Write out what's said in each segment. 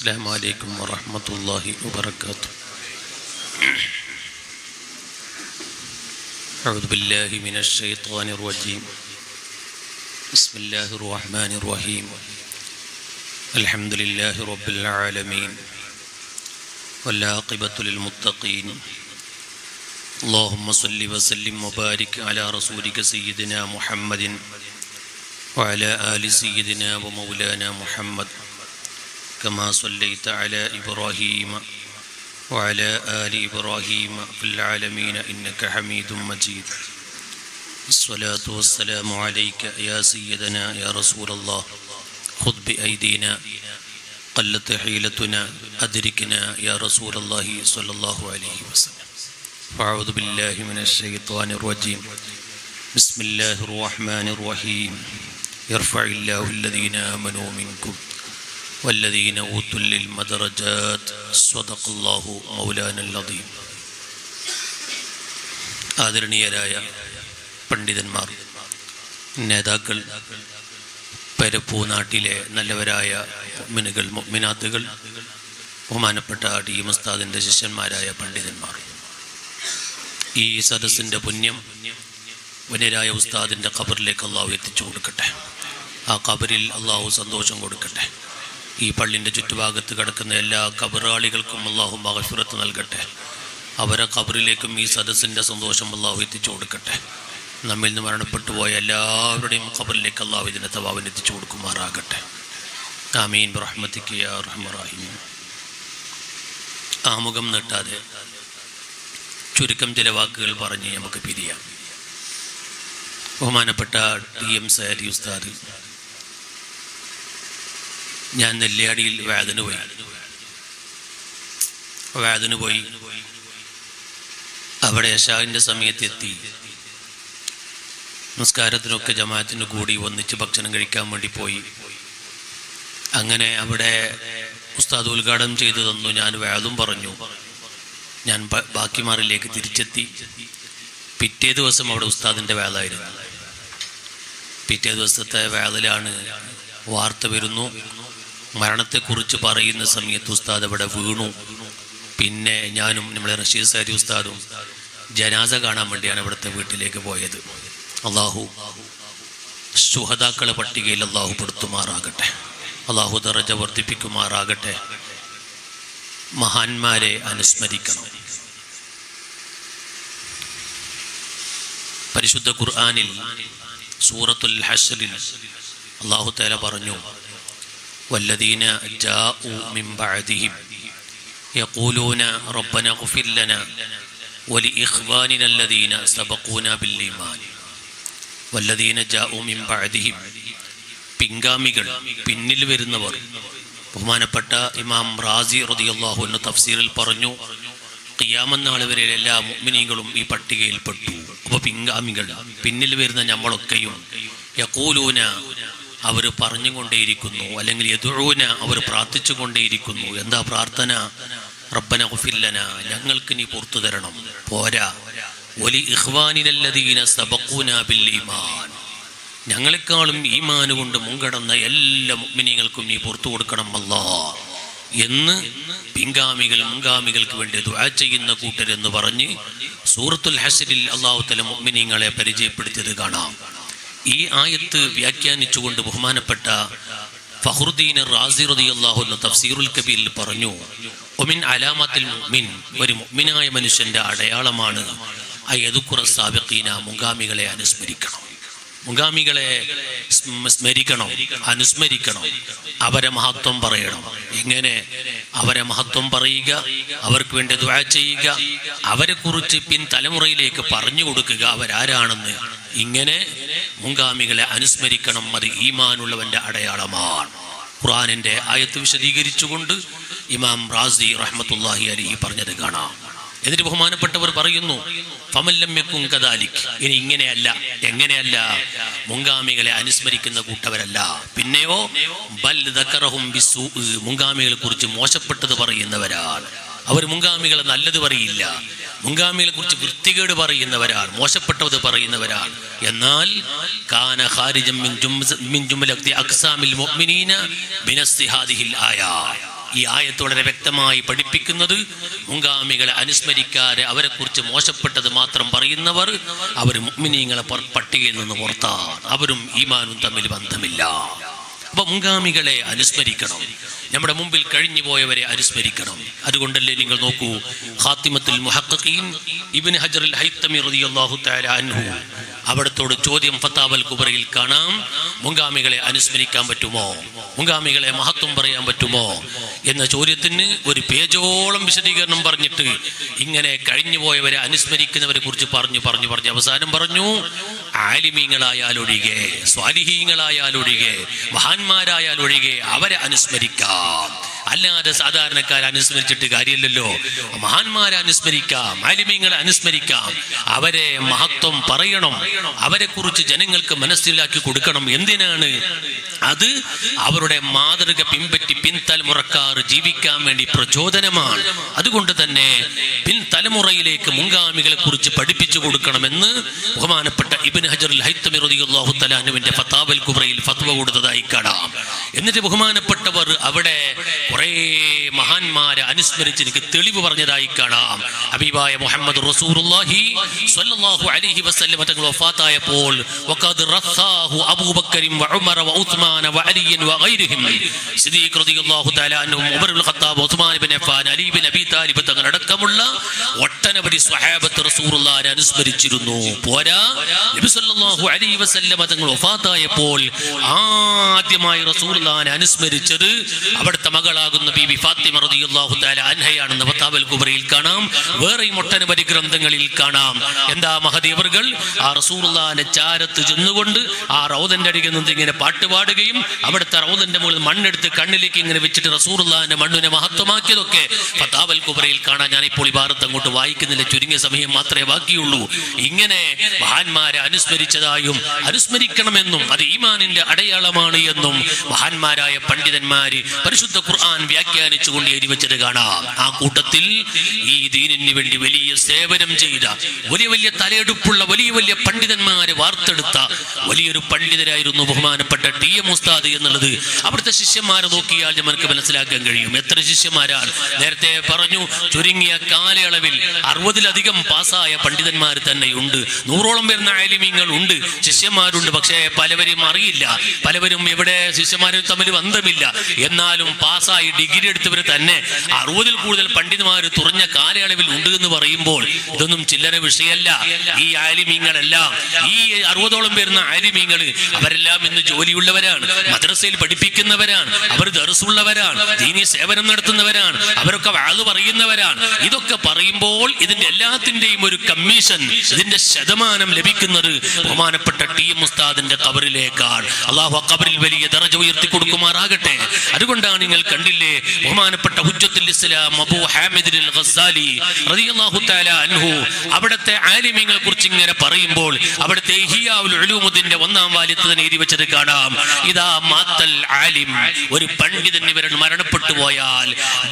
السلام عليكم ورحمة الله وبركاته أعوذ بالله من الشيطان الرجيم بسم الله الرحمن الرحيم الحمد لله رب العالمين والعاقبة للمتقين اللهم صل وسلم وبارك على رسولك سيدنا محمد وعلى آل سيدنا ومولانا محمد كما صليت على إبراهيم وعلى آل إبراهيم في العالمين إنك حميد مجيد الصلاة والسلام عليك يا سيدنا يا رسول الله خذ بأيدينا قلت حيلتنا أدركنا يا رسول الله صلى الله عليه وسلم فأعوذ بالله من الشيطان الرجيم بسم الله الرحمن الرحيم يرفع الله الذين آمنوا منكم والذين أوتوا العلم درجات صدق الله مولانا العظيم ആദരണീയരായ പണ്ഡിതന്മാർ നേതാക്കൾ പരപ്പൂ നാട്ടിലെ നല്ലവരായ മുഅ്മിനുകൾ മുഅ്മിനാത്തുകൾ ബഹുമാനപ്പെട്ട ടി എം ഉസ്താദിൻ്റെ ശിഷ്യന്മാരായ പണ്ഡിതന്മാർ ഈ സദസ്സിൻ്റെ പുണ്യം വനരായ ഉസ്താദിൻ്റെ ഖബറിലേക്ക് അള്ളാഹു എത്തിച്ചു കൊടുക്കട്ടെ ആ ഖബറിൽ അള്ളാഹു സന്തോഷം കൊടുക്കട്ടെ ഈ പള്ളിൻ്റെ ചുറ്റുഭാഗത്ത് കിടക്കുന്ന എല്ലാ ഖബറാളികൾക്കും അള്ളാഹു മഹഫിറത്ത് നൽകട്ടെ അവരെ ഖബറിലേക്കും ഈ സദസ്സിൻ്റെ സന്തോഷം അള്ളാഹു എത്തിച്ചു കൊടുക്കട്ടെ നമ്മിൽ നിന്ന് മരണപ്പെട്ടു പോയ എല്ലാവരുടെയും ഖബറിലേക്ക് അള്ളാഹു ഇതിനെ തവാവിന് എത്തിച്ചു കൊടുക്കുമാറാകട്ടെ ആമീൻ റഹ്മത്തിക്ക് യാ റഹ്മറാഹിമീൻ ആമുഖം നീട്ടാതെ ചുരുക്കം ചില വാക്കുകൾ പറഞ്ഞ് നമുക്ക് പിരിയാം ബഹുമാനപ്പെട്ട ടി എം സാരി ഉസ്താദ് ഞാൻ നെല്ലിയാടിയിൽ വേദന പോയി വേദന പോയി അവിടെ യശാവിൻ്റെ സമയത്തെത്തി നമസ്കാരത്തിനൊക്കെ ജമാഅത്തിന് കൂടി ഒന്നിച്ച് ഭക്ഷണം കഴിക്കാൻ വേണ്ടി പോയി അങ്ങനെ അവിടെ ഉസ്താദ് ഉദ്ഘാടനം ചെയ്തു തന്നു ഞാൻ വേദം പറഞ്ഞു ഞാൻ ബ- ബാക്കിമാറിലേക്ക് തിരിച്ചെത്തി പിറ്റേ ദിവസം അവിടെ ഉസ്താദിൻ്റെ വേലായിരുന്നു പിറ്റേ ദിവസത്തെ വേദലാണ് വാർത്ത വരുന്നു മരണത്തെക്കുറിച്ച് പറയുന്ന സമയത്ത് ഉസ്താദ് അവിടെ വീണു പിന്നെ ഞാനും നമ്മുടെ റഷീദ് സാരി ഉസ്താദും ജനാസ കാണാൻ വേണ്ടിയാണ് ഇവിടുത്തെ വീട്ടിലേക്ക് പോയത് അള്ളാഹു സുഹതാക്കളെ പട്ടികയിൽ അള്ളാഹു പെടുത്തുമാറാകട്ടെ അള്ളാഹു ദറജ വർദ്ധിപ്പിക്കുമാറാകട്ടെ മഹാന്മാരെ അനുസ്മരിക്കണം പരിശുദ്ധ ഖുർആനിൽ സൂറത്തുൽ ഹഷറിൽ അള്ളാഹു തആല പറഞ്ഞു والذين جاءوا من بعدهم يقولون ربنا اغفر لنا ولإخواننا الذين سبقونا بالإيمان والذين جاءوا من بعدهم പിൻഗാമികൾ പിന്നിൽ വരുന്നവർ ബഹുമാനപ്പെട്ട ഇമാം റാസി റളിയല്ലാഹു അൻഹു തഫ്സീറിൽ പറഞ്ഞു ഖിയാമത്ത് നാൾ വരെ എല്ലാ മുഅ്മിനീങ്ങളും ഈ പട്ടികയിൽ പെട്ടു അപ്പോൾ പിൻഗാമികൾ പിന്നിൽ വരുന്ന നമ്മളൊക്കെയും യഖൂലൂന അവർ പറഞ്ഞുകൊണ്ടേയിരിക്കുന്നു അല്ലെങ്കിൽ യദുഊന അവർ പ്രാർത്ഥിച്ചുകൊണ്ടേയിരിക്കുന്നു എന്താ പ്രാർത്ഥന റബ്ബന ഗുഫില്ലന ഞങ്ങൾക്ക് നീ പുറത്തു തരണം പോരാ ഒലി ഇഖ്വാനിനല്ലദീന സബഖൂന ബിൽ ഈമാൻ ഞങ്ങളെക്കാളും ഈമാന് കൊണ്ട് മുൻകടന്ന എല്ലാ മുഗ്മിനികൾക്കും നീ പുറത്തു കൊടുക്കണം അല്ലാ എന്ന് പിൻഗാമികൾ മുൻഗാമികൾക്ക് വേണ്ടി ദുആ ചെയ്യുന്ന കൂട്ടരെന്ന് പറഞ്ഞ് സൂറത്തുൽ ഹസരിൽ അള്ളാഹു തല മുഗ്മിനിങ്ങളെ പരിചയപ്പെടുത്തിയത് കാണാം ഈ ആയത്ത് വ്യാഖ്യാനിച്ചുകൊണ്ട് ബഹുമാനപ്പെട്ട ഫഹ്റുദ്ദീൻ റാസി റളിയല്ലാഹു അൻഹു തഫ്സീറുൽ കബീറിൽ പറഞ്ഞു ഒമിൻ അലാമത്തിൽ മുഅ്മിൻ ഒരു മുഅ്മിനായ മനുഷ്യന്റെ അടയാളമാണ് അയദുക്കുറ സാബിഖീന മുൻഗാമികളെ അനുസ്മരിക്കണം മുൻഗാമികളെ സ്മ- സ്മരിക്കണം അനുസ്മരിക്കണം അവരെ മഹത്വം പറയണം എങ്ങനെ അവരെ മഹത്വം പറയുക അവർക്ക് വേണ്ടി ദുആ ചെയ്യുക അവരെ കുറിച്ച് പിൻ തലമുറയിലേക്ക് പറഞ്ഞു കൊടുക്കുക അവരാരാണെന്ന് ഇങ്ങനെ മുൻഗാമികളെ അനുസ്മരിക്കണം അത് ഈമാനുള്ളവന്റെ അടയാളമാണ് ഖുറാനിന്റെ ആയത്ത് വിശദീകരിച്ചുകൊണ്ട് ഇമാം റാസി റഹ്മത്തുല്ലാഹി അലി പറഞ്ഞത് കാണാം എന്നിട്ട് ബഹുമാനപ്പെട്ടവർ പറയുന്നു ഫമല്ലമ്യക്കും കദാലിക് ഇനി ഇങ്ങനെയല്ല എങ്ങനെയല്ല മുങ്കാമികളെ അനുസ്മരിക്കുന്ന കൂട്ടവരല്ല പിന്നെയോ ബൽ ദക്കറഹും ബിസ്സൂ മുങ്കാമികളെ കുറിച്ച് മോശപ്പെട്ടത് പറയുന്നവരാണ് അവർ മുങ്കാമികളെ നല്ലത് പറയില്ല മുങ്കാമികളെ കുറിച്ച് വൃത്തികേട് പറയുന്നവരാണ് മോശപ്പെട്ടത് പറയുന്നവരാണ് എന്നാൽ കാന ഖാരിജം മിൻ ജുംസ- മിൻ ജുംലത്തി അഖ്സാമിൽ മുഅ്മിനീന ബിനസ്സിഹാദിഹിൽ ആയ ഈ ആയത്ത് വളരെ വ്യക്തമായി പഠിപ്പിക്കുന്നത് മുൻഗാമികളെ അനുസ്മരിക്കാതെ അവരെക്കുറിച്ച് മോശപ്പെട്ടത് മാത്രം പറയുന്നവർ അവർ മുഗ്മിനീങ്ങളെ പുറ- പട്ടികയിൽ നിന്ന് പുറത്താണ് അവരും ഈമാനും തമ്മിൽ ബന്ധമില്ല അപ്പൊ മുൻഗാമികളെ അനുസ്മരിക്കണം നമ്മുടെ മുമ്പിൽ കഴിഞ്ഞു പോയവരെ അനുസ്മരിക്കണം അതുകൊണ്ടല്ലേ നിങ്ങൾ നോക്കൂ ഖാത്തിമത്തുൽ മുഹഖഖീൻ ഇബ്നു ഹജറുൽ ഹൈത്തമി റളിയല്ലാഹു തആല അൻഹു അവിടത്തോട് ചോദ്യം ഫത്താവൽ കുബറയിൽ കാണാം മുൻഗാമികളെ അനുസ്മരിക്കാൻ പറ്റുമോ മുൻഗാമികളെ മഹത്വം പറയാൻ പറ്റുമോ എന്ന ചോദ്യത്തിന് ഒരു പേജോളം വിശദീകരണം പറഞ്ഞിട്ട് ഇങ്ങനെ കഴിഞ്ഞുപോയവരെ അനുസ്മരിക്കുന്നവരെ കുറിച്ച് പറഞ്ഞു പറഞ്ഞു പറഞ്ഞു അവസാനം പറഞ്ഞു ആലിമീങ്ങളായാലൊഴികെ സ്വാലിഹീങ്ങളായാലൊഴികെ മഹാന്മാരായാലൊഴികെ അവരെ അനുസ്മരിക്കാം അല്ലാതെ സാധാരണക്കാരെ അനുസ്മരിച്ചിട്ട് കാര്യമില്ലല്ലോ മഹാന്മാരെ അനുസ്മരിക്കാം ആലിമീങ്ങളെ അനുസ്മരിക്കാം അവരെ മഹത്വം പറയണം അവരെ കുറിച്ച് ജനങ്ങൾക്ക് മനസ്സിലാക്കി കൊടുക്കണം എന്തിനാണ് അത് അവരുടെ മാതൃക പിൻപറ്റി പിൻതലമുറക്കാർ ജീവിക്കാൻ വേണ്ടി പ്രചോദനമാണ് അതുകൊണ്ട് തന്നെ പിൻതലമുറയിലേക്ക് മുൻഗാമികളെ കുറിച്ച് പഠിപ്പിച്ചു കൊടുക്കണമെന്ന് ബഹുമാനപ്പെട്ട ഇബിൻ ഹജറുൽ ഹൈത്തമി റളിയല്ലാഹു തലാനുവിന്റെ ഫത്താവൽ കുബ്രയിൽ ഫത്വ കൊടുത്തതായി കാണാം എന്നിട്ട് ബഹുമാനപ്പെട്ടവർ അവിടെ കുറേ മഹാന്മാരെ അനുസ്മരിച്ച് എനിക്ക് തെളിവ് പറഞ്ഞതായി കാണാം ഹബീബായ മുഹമ്മദ് റസൂലുള്ളാഹി സ്വല്ലല്ലാഹു അലൈഹി വസല്ലം തങ്ങൾ വഫാത്തായപ്പോൾ വഖദ് റസാഹു അബൂബക്കറിൻ വഉമർ വഉസ്മാൻ വഅലി വഗൈരിഹിം സിദ്ദീഖ് റളിയല്ലാഹു തആല അൻഹും Umar ibn al Khattab Usman ibn Affan Ali ibn Abi Talib തങ്ങൾ അടക്കമുള്ള ഒട്ടനവധി സ്വഹാബത്ത് റസൂലുള്ളാഹിനെ അനുസ്മരിച്ചിരുന്നു പോരാ നബി സല്ലല്ലാഹു അലൈഹി വസല്ലം തങ്ങൾ വഫാത്തായപ്പോൾ ആദ്യമായി റസൂലുള്ളാഹിനെ അനുസ്മരിച്ചത് അവിടുത്തെ മകളാകുന്ന ബീബി ഫാത്തിമ റളിയല്ലാഹു തആല അൻഹയാണെന്ന് ഫത്താബൽ കുബറയിൽ കാണാം വേറെയും ഒട്ടനവധി ഗ്രന്ഥങ്ങളിൽ കാണാം എന്താ മഹദീവറുകൾ ആ റസൂലുള്ളാഹിന്റെ ചാരത്ത് ചെന്നുകൊണ്ട് ആ റൗദന്റെ അടിയിൽ നിന്ന് ഇങ്ങനെ പാട്ട് പാടുകയും അവിടുത്തെ റൗദന്റെ മുകളിൽ മണ്ണെടുത്ത് കണ്ണിലേക്ക് ഇങ്ങനെ വെച്ചിട്ട് റസൂലുള്ളാഹിന്റെ മണ്ണിനെ മഹത്വമാക്കിയതൊക്കെ ഫത്താബൽ കുബറയിൽ കാണാൻ ഞാൻ ഇപ്പോൾ ഈ ഭാരത്ത് അങ്ങോട്ട് വായിക്കുന്നില്ല ചുരുങ്ങിയ സമയം മാത്രമേ ബാക്കിയുള്ളൂ ഇങ്ങനെ മഹാന്മാരെ അനുസ്മരിച്ചതായും അനുസ്മരിക്കണമെന്നും അത് ഈമാനിന്റെ അടയാളമാണ് എന്നും മഹാന്മാരായ പണ്ഡിതന്മാര് പരിശുദ്ധ ഖുർആൻ വ്യാഖ്യാനിച്ചുകൊണ്ട് എഴുതി വെച്ചത് കാണാം ആ കൂട്ടത്തിൽ ഈ ദീനിന് വേണ്ടി വലിയ സേവനം ചെയ്ത വലിയ വലിയ തലയെടുപ്പുള്ള വലിയ വലിയ പണ്ഡിതന്മാരെ വാർത്തെടുത്ത വലിയൊരു പണ്ഡിതരായിരുന്നു ബഹുമാനപ്പെട്ട ടി എം ഉസ്താദ് എന്നുള്ളത് അവിടുത്തെ ശിഷ്യന്മാരെ നോക്കിയാൽ നമുക്ക് മനസ്സിലാക്കാൻ കഴിയും എത്ര ശിഷ്യന്മാരാണ് നേരത്തെ പറഞ്ഞു ചുരുങ്ങിയ കാലയളവിൽ അറുപതിലധികം പാസ്സായ പണ്ഡിതന്മാർ തന്നെയുണ്ട് നൂറോളം വരുന്ന ആലിമ്യങ്ങൾ ഉണ്ട് ശിഷ്യന്മാരുണ്ട് പക്ഷേ പലവരും അറിയില്ല പലവരും ഇവിടെ ശിഷ്യന്മാരും തമ്മിൽ ബന്ധമില്ല എന്നാലും പാസ്സായി ഡിഗ്രി എടുത്തവർ തന്നെ അറുപതിൽ കൂടുതൽ പണ്ഡിതന്മാർ തുറഞ്ഞ കാലയളവിൽ ഉണ്ട് എന്ന് പറയുമ്പോൾ ഇതൊന്നും ചില്ലറ വിഷയമല്ല ഈ ആലിമീങ്ങളെല്ലാം ഈ അറുപതോളം വരുന്ന ആലിമീങ്ങൾ അവരെല്ലാം ഇന്ന് ജോലിയുള്ളവരാണ് മദ്രസയിൽ പഠിപ്പിക്കുന്നവരാണ് അവർ ദർസുള്ളവരാണ് ദീനി സേവനം നടത്തുന്നവരാണ് അവരൊക്കെ വാത് പറയുന്നവരാണ് ഇതൊക്കെ പറയുമ്പോൾ ഇതിന്റെ എല്ലാത്തിന്റെയും ഒരു കമ്മീഷൻ ഇതിന്റെ ശതമാനം ലഭിക്കുന്നത് ബഹുമാനപ്പെട്ട ടി എം ഉസ്താദിന്റെ കബറിലേക്കാണ് അള്ളാഹു ആ കബറിൽ വലിയ ദറജ ഉയർത്തി കൊടുക്കുമാറാകട്ടെ അതുകൊണ്ടാണ് നിങ്ങൾ കണ്ടില്ലേ ബഹുമാനപ്പെട്ട ഹുജ്ജത്തുൽ ഇസ്ലാം അബൂ ഹാമിദ് അൽ ഗസാലി റളിയല്ലാഹു തആല അൻഹു അവിടുത്തെ ആലിമീങ്ങളെ കുറിച്ച് ഇങ്ങനെ പറയുമ്പോൾ അവിടുത്തെ ഇഹിയാഉൽ ഉലൂമുദ്ദീന്റെ ഒന്നാം വാല്യത്തിൽ തന്നെ എഴുതി വെച്ചത് കാണാം ഇതാ മാത്തൽ ആലിം ഒരു പണ്ഡിതൻ ഇവർ മരണപ്പെട്ടു പോയാൽ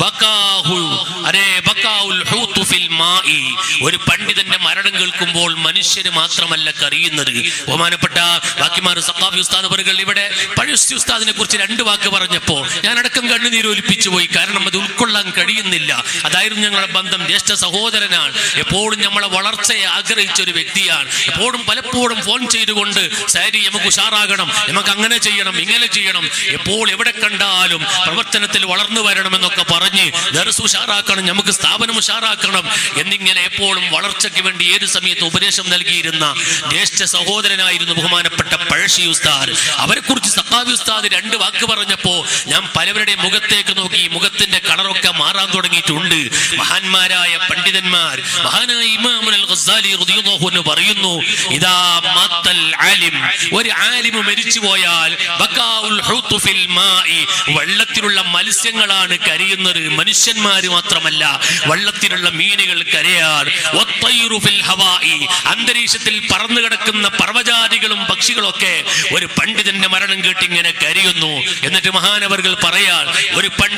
ബകാഹു അരേ ബകാഉൽ ഹൂതു ഫിൽ മാഇ ഒരു പണ്ഡിതന്റെ മരണം കേൾക്കുമ്പോൾ മനുഷ്യന് മാത്രമല്ല കറിയുന്നത് ബഹുമാനപ്പെട്ട ബാക്കിമാർ സഖാഫി ഉസ്താദ് അവറുകൾ ഇവിടെ പഴശ്ശി ഉസ്താദിനെ കുറിച്ച് രണ്ട് വാക്ക് പറഞ്ഞപ്പോ ഞാൻ അടക്കം കണ്ണുനീര് ഒലിപ്പിച്ചു പോയി കാരണം അത് ഉൾക്കൊള്ളാൻ കഴിയുന്നില്ല അതായിരുന്നു ഞങ്ങളുടെ ബന്ധം ജ്യേഷ്ഠ സഹോദരനാണ് എപ്പോഴും നമ്മളെ വളർച്ചയെ ആഗ്രഹിച്ച ഒരു വ്യക്തിയാണ് എപ്പോഴും പലപ്പോഴും ഫോൺ ചെയ്തുകൊണ്ട് സാരി നമുക്ക് ഉഷാറാകണം നമുക്ക് അങ്ങനെ ചെയ്യണം ഇങ്ങനെ ചെയ്യണം എപ്പോൾ എവിടെ കണ്ടാലും പ്രവർത്തനത്തിൽ വളർന്നു വരണമെന്നൊക്കെ പറഞ്ഞ് ദർസ് ഉഷാറാക്കണം നമുക്ക് സ്ഥാപനം ഉഷാറാക്കണം എന്നിങ്ങനെ എപ്പോഴും വളർച്ചയ്ക്ക് വേണ്ടി ഏത് സമയത്ത് ഉപദേശം നൽകിയിരുന്ന ജ്യേഷ്ഠ സഹോദരനായിരുന്നു ബഹുമാനപ്പെട്ട പഴശ്ശി ഉസ്താദ് അവരെ കുറിച്ച് സഖാവി ഉസ്താദ് രണ്ട് വാക്ക് പറഞ്ഞപ്പോ ഞാൻ പലവരുടെ മുഖത്തേക്ക് നോക്കി മുഖത്തിന്റെ കളറൊക്കെ മാറാൻ തുടങ്ങിയിട്ടുണ്ട് മഹാന്മാരായ പണ്ഡിതന്മാർ മഹാനായ ഇമാമുൽ അൽ ഗസാലി റളിയല്ലാഹു അൻഹു പറയുന്നു ഇദാ മാത്തൽ ആലിം ഒരു ആലിം മരിച്ചു പോയാൽ ബകാഉൽ ഹൂതു ഫിൽ മാഇ വെള്ളത്തിലുള്ള മത്സ്യങ്ങളാണ് കരയുന്നത് മനുഷ്യന്മാര് മാത്രമല്ല വെള്ളത്തിലുള്ള മീനുകൾ കരയാണ് വത്തൈറു ഫിൽ ഹവാഇ അന്തരീക്ഷത്തിൽ പറന്നു കിടക്കുന്ന പർവ്വജാതികളും പക്ഷികളൊക്കെ ഒരു പണ്ഡിതന്റെ മരണം കേട്ട് ഇങ്ങനെ കരയുന്നു എന്നിട്ട് മഹാനവർകൾ പറയാൻ ഒരു പണ്ഡിതൻ മരിച്ചു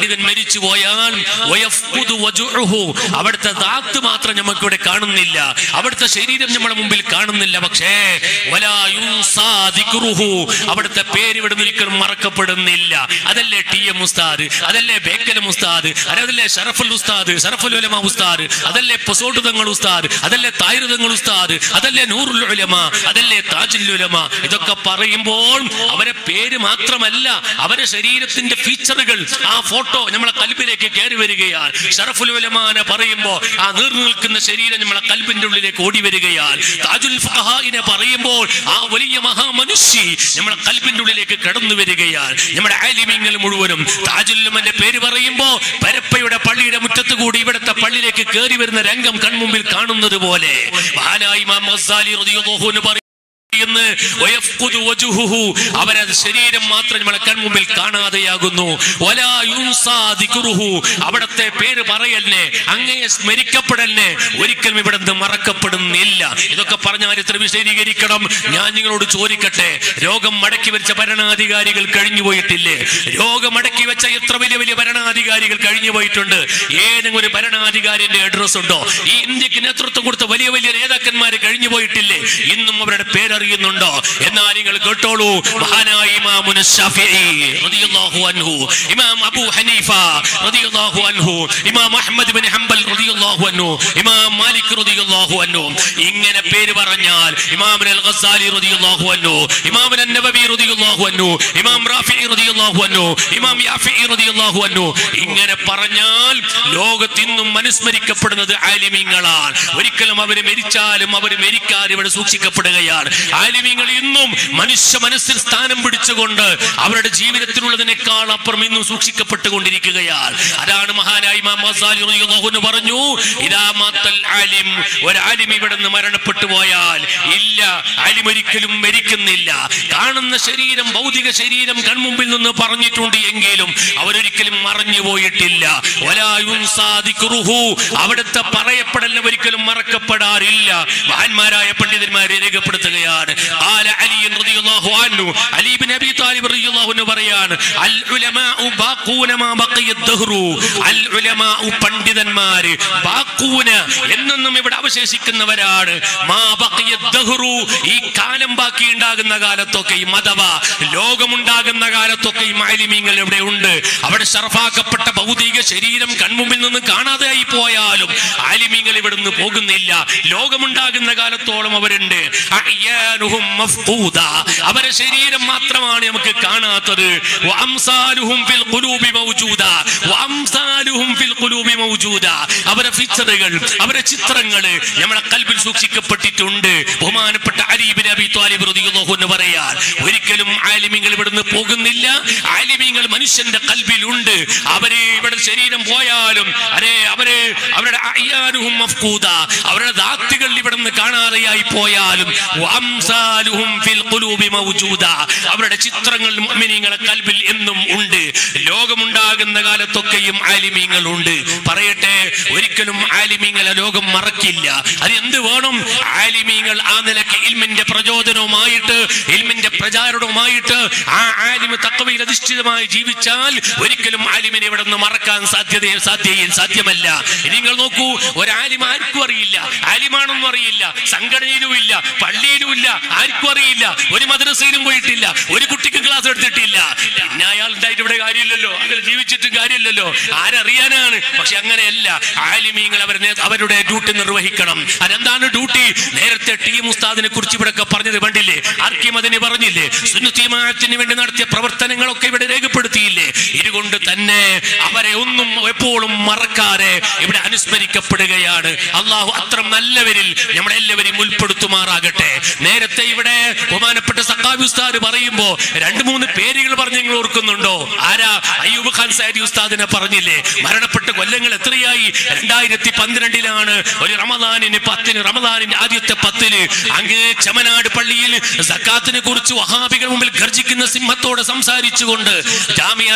മരിച്ചു പോയാൽ വയഫ്ഖുദു വജുഉഹു. അവിടുത്തെ ദാത്ത് മാത്രം നമുക്ക് ഇവിടെ കാണുന്നില്ല അവിടുത്തെ ശരീരം നമ്മുടെ മുമ്പിൽ കാണുന്നില്ല പക്ഷേ വലാ യുൻസാ ദിക്റുഹു. അവിടുത്തെ പേര് ഇവിടെ ഒരിക്കലും മറക്കപ്പെടുന്നില്ല അതല്ലേ ടി എം ഉസ്താദ് അതല്ലേ ബേക്കലം ഉസ്താദ് അതല്ലേ ഷറഫുൽ ഉസ്താദ് ഷറഫുൽ ഉലമ ഉസ്താദ് അതല്ലേ പൊസോട്ട് തങ്ങൾ ഉസ്താദ് അതല്ലേ തായിർ തങ്ങൾ ഉസ്താദ് അതല്ലേ നൂറുൽ ഉലമ അതല്ലേ താജുൽ ഉലമ ഇതൊക്കെ പറയുമ്പോൾ അവരെ പേര് മാത്രമല്ല അവരെ ശരീരത്തിന്റെ ഫീച്ചറുകൾ ആ ഫോട്ടോ നമ്മളെ കൽബിലേക്ക് കയറി വരികയാണ് ഷറഫുൽ ഉലമാനെ പറയുമ്പോൾ ആ നീർന്നു നിൽക്കുന്ന ശരീരം നമ്മളെ കൽബിന്റെ ഉള്ളിലേക്ക് ഓടി വരികയാണ് താജുൽ ഫഖഹായിനെ പറയുമ്പോൾ ആ വലിയ മഹാമനുഷ്യ നമ്മളെ കൽബിന്റെ ഉള്ളിലേക്ക് കടന്നു വരികയാണ് നമ്മുടെ ആലിമ്യങ്ങൾ മുഴുവനും താജുല്ലുമന്റെ പേര് പറയുമ്പോ പരപ്പയുടെ പള്ളിയുടെ മുറ്റത്ത് കൂടി ഇവിടുത്തെ പള്ളിയിലേക്ക് കയറി വരുന്ന രംഗം കൺമുമ്പിൽ കാണുന്നത് പോലെ മഹാനായി ഇമാം ഗസ്സാലി റളിയല്ലാഹു അൻഹു പറയും എന്ന് വയഫ്ഖുദു വജുഹുഹു. അവരത് ശരീരം മാത്രം നമ്മളെ കൺമുമ്പിൽ കാണാതെയാകുന്നു വലാ യുൻസാ ദിക്റുഹു. അവിടത്തെ പേര് പറയലിനെ അങ്ങയെ സ്മരിക്കപ്പെടലിനെ ഒരിക്കലും ഇവിടെ നിന്ന് മറക്കപ്പെടുന്നില്ല ഇതൊക്കെ പറഞ്ഞാൽ ഇത്ര വിശദീകരിക്കണം ഞാൻ നിങ്ങളോട് ചോദിക്കട്ടെ രോഗം മടക്കി വെച്ച ഭരണാധികാരികൾ കഴിഞ്ഞു പോയിട്ടില്ലേ രോഗം മടക്കി വെച്ച എത്ര വലിയ വലിയ ഭരണാധികാരികൾ കഴിഞ്ഞു പോയിട്ടുണ്ട് ഏതെങ്കിലും ഒരു ഭരണാധികാരിന്റെ അഡ്രസ് ഉണ്ടോ ഈ ഇന്ത്യക്ക് നേതൃത്വം കൊടുത്ത വലിയ വലിയ നേതാക്കന്മാർ കഴിഞ്ഞു പോയിട്ടില്ലേ ഇന്നും അവരുടെ പേരറിയുന്നുണ്ടോ എന്നാൽ നിങ്ങൾ കേട്ടോളൂ മഹാനായ ഇമാമുന ശാഫിഈ റളിയല്ലാഹു അൻഹു ഇമാം അബൂ ഹനീഫ റളിയല്ലാഹു അൻഹു ഇമാം അഹ്മദ് ബിൻ ഹംബൽ റളിയല്ലാഹു അൻഹു ഇമാം മാലിക് റളിയല്ലാഹു അൻഹു ഇങ്ങനെ പേര് പറഞ്ഞാൽ ഇമാം അൽ ഗസാലി റളിയല്ലാഹു അൻഹു ഇമാം നബവി റളിയല്ലാഹു അൻഹു ഇമാം റാഫിഈ റളിയല്ലാഹു അൻഹു ഇമാം യാഫിഈ റളിയല്ലാഹു അൻഹു ഇങ്ങനെ പറഞ്ഞാൽ ലോകത്തിന്നും അനുസ്മരിക്കപ്പെടുന്നത് ആലിമീങ്ങളാണ് ഒരിക്കലും അവർ മരിച്ചാലും അവർ മരിക്കാതെ ഇവിടെ സൂക്ഷിക്കപ്പെടുകയാണ് ആലിമീങ്ങൾ ഇന്നും മനുഷ്യ മനസ്സിൽ സ്ഥാനം പിടിച്ചുകൊണ്ട് അവരുടെ ജീവിതത്തിലുള്ളതിനേക്കാൾ അപ്പുറം ഇന്നും സൂക്ഷിക്കപ്പെട്ടുകൊണ്ടിരിക്കുകയാണ് അതാണ് മഹാനായ ഇമാം ഗസാലി റളിയല്ലാഹു അൻഹു പറഞ്ഞു ഇദാ മാത്തൽ ആലിം ഒരു ആലിം ഇവിടെ നിന്ന് മരണപ്പെട്ടു പോയാൽ ഇല്ല ആലിം ഒരിക്കലും മരിക്കുന്നില്ല കാണുന്ന ശരീരം ഭൗതിക ശരീരം കൺമുമ്പിൽ നിന്ന് പറഞ്ഞിട്ടുണ്ട് എങ്കിലും അവരൊരിക്കലും മറഞ്ഞു പോയിട്ടില്ല വലാ യുൻസാ ദിക്റുഹു. അവിടുത്തെ പറയപ്പെടലിന് ഒരിക്കലും മറക്കപ്പെടാറില്ല മഹാന്മാരായ പണ്ഡിതന്മാരെ രേഖപ്പെടുത്തുകയാണ് ആല അലി റളിയല്ലാഹു അൻഹു അലി ഇബ്നു അബി താലിബ് റളിയല്ലാഹു അൻഹു പറയാണ് അൽ ഉലമാഉ ബാഖൂന മാ ബഖിയ ദഹ്റു അൽ ഉലമാഉ പണ്ഡിതന്മാര് ബാഖൂന എന്നെന്നും ഇവിടെ അവശേഷിക്കുന്നവരാണ് മാ ബഖിയ ദഹ്റു ഈ കാലം ബാക്കി ഉണ്ടാകുന്ന കാലത്തൊക്കെയും അഥവാ ലോകമുണ്ടാകുന്ന കാലത്തൊക്കെയും ആലിമീങ്ങൾ ഇവിടെ ഉണ്ട് അവിടെ ഷറഫാക്കപ്പെട്ട ഭൗതിക ശരീരം കൺമുമ്പിൽ നിന്ന് കാണാതെയായി പോയാലും ആലിമീങ്ങൾ ഇവിടെ നിന്ന് പോകുന്നില്ല ലോകമുണ്ടാകുന്ന കാലത്തോളം അവരുണ്ട് അഹ്യാനുഹും മഫ്ഖൂദ. അവരെ ശരീരം മാത്രമാണ് നമുക്ക് കാണാത്തത് വഅംസാലുഹും ഫിൽ ഖുലൂബി മൗജൂദ. വഅംസാലുഹും ഫിൽ ഖുലൂബി മൗജൂദ. അവരെ ഫീച്ചറുകൾ അവരെ ചിത്രങ്ങൾ നമ്മുടെ കൽബിൽ സൂക്ഷിക്കപ്പെട്ടിട്ടുണ്ട് ബഹുമാനപ്പെട്ട അലീബിൻ അബി താലിബ് റളിയല്ലാഹു അൻഹു പറയാൻ ഒരിക്കലും ആലിമീങ്ങൾ ഇവിടുന്ന് പോകുന്നില്ല ആലിമീങ്ങൾ മനുഷ്യന്റെ കൽബിലുണ്ട് അവര് ഇവിടെ ശരീരം പോയാലും അരെ അവര് അവരുടെ അയ്യാനുഹും മഫ്കൂദ അവരുടെ ദാത്തുകൾ ഇവിടുന്ന് കാണാതെയായി പോയാലും വഅംസാലുഹും ഫിൽ ഖുലൂബി മൗജൂദ അവരുടെ ചിത്രങ്ങൾ മുഅ്മിനീങ്ങളെ കൽബിൽ എന്നും ഉണ്ട് ലോകമുണ്ടാകുന്ന കാലത്തൊക്കെയും ആലിമീങ്ങൾ ഉണ്ട് പറയട്ടെ ഒരിക്കലും ആലിമീങ്ങളെ ലോകം മറക്കില്ല അത് എന്ത് വേണം ആലിമീങ്ങൾ ആ നിലയ്ക്ക് ഇൽമിന്റെ പ്രചോദനവുമായിട്ട് ഇൽമിന്റെ പ്രചാരണവുമായിട്ട് ആ ആലിമ് തക്കവയിൽ അധിഷ്ഠിതമായി ജീവിച്ചാൽ ഒരിക്കലും ആലിമിനെ ഇവിടെ നിന്ന് മറക്കാൻ സാധ്യത സാധ്യയും സാധ്യമല്ല ഇനി നിങ്ങൾ നോക്കൂ ഒരാലിം ആർക്കും അറിയില്ല ആലിമാണെന്നും അറിയില്ല സംഘടനയിലും ഇല്ല പള്ളിയിലും ഇല്ല ആർക്കും അറിയില്ല ഒരു മദ്രസയിലും പോയിട്ടില്ല ഒരു കുട്ടിക്ക് ക്ലാസ് എടുത്തിട്ടില്ല പിന്നെ അയാൾ ഉണ്ടായിട്ട് ഇവിടെ കാര്യമില്ലല്ലോ അങ്ങനെ ജീവിച്ചിട്ടും കാര്യമില്ലല്ലോ ആരറിയാനാണ് പക്ഷെ അങ്ങനെയല്ല ആലിമീങ്ങൾ അവരെ അവരുടെ ഡ്യൂട്ടി നിർവഹിക്കണം അതെന്താണ് ഡ്യൂട്ടി നേരത്തെ ടി എം ഉസ്താദിനെ കുറിച്ച് ഇവിടെ പറഞ്ഞത് കണ്ടില്ലേ ആർക്കും അതിന് പറഞ്ഞില്ലേ സുന്നത്തിമാത്തിന് വേണ്ടി നടത്തിയ പ്രവർത്തനങ്ങളൊക്കെ ഇവിടെ രേഖപ്പെടുത്തിയില്ലേ ഇതുകൊണ്ട് തന്നെ അവരെ ഒന്നും എപ്പോഴും മറക്കാതെ ഇവിടെ അനുസ്മരിക്കപ്പെടുകയാണ് അള്ളാഹു അത്ര നല്ലവരിൽ നമ്മളെല്ലാവരെയും ഉൾപ്പെടുത്തുമാറാകട്ടെ നേരത്തെ ഇവിടെ ബഹുമാനപ്പെട്ട സക്കാബി ഉസ്താദ് പറയുമ്പോ രണ്ട് മൂന്ന് പേരുകൾ പറഞ്ഞ് നിങ്ങൾ ഓർക്കുന്നുണ്ടോ ആരാ അയ്യൂബ് ഖാൻ സാരി ഉസ്താദിനെ പറഞ്ഞില്ലേ മരണപ്പെട്ട കൊല്ലങ്ങൾ എത്രയായി രണ്ടായിരത്തി പന്ത്രണ്ടിലാണ് ഒരു റമദാനിന് പത്തിന് റമദാനിന്റെ ആദ്യത്തെ പത്തിന് അങ്ങ് ചമനാട് പള്ളിയിൽ സക്കാത്തിനെ കുറിച്ച് വഹാബികൾ മുമ്പിൽ ഗർജിക്കുന്ന സിംഹത്തോടെ സംസാരിച്ചുകൊണ്ട് ജാമിയ സൈദിൻ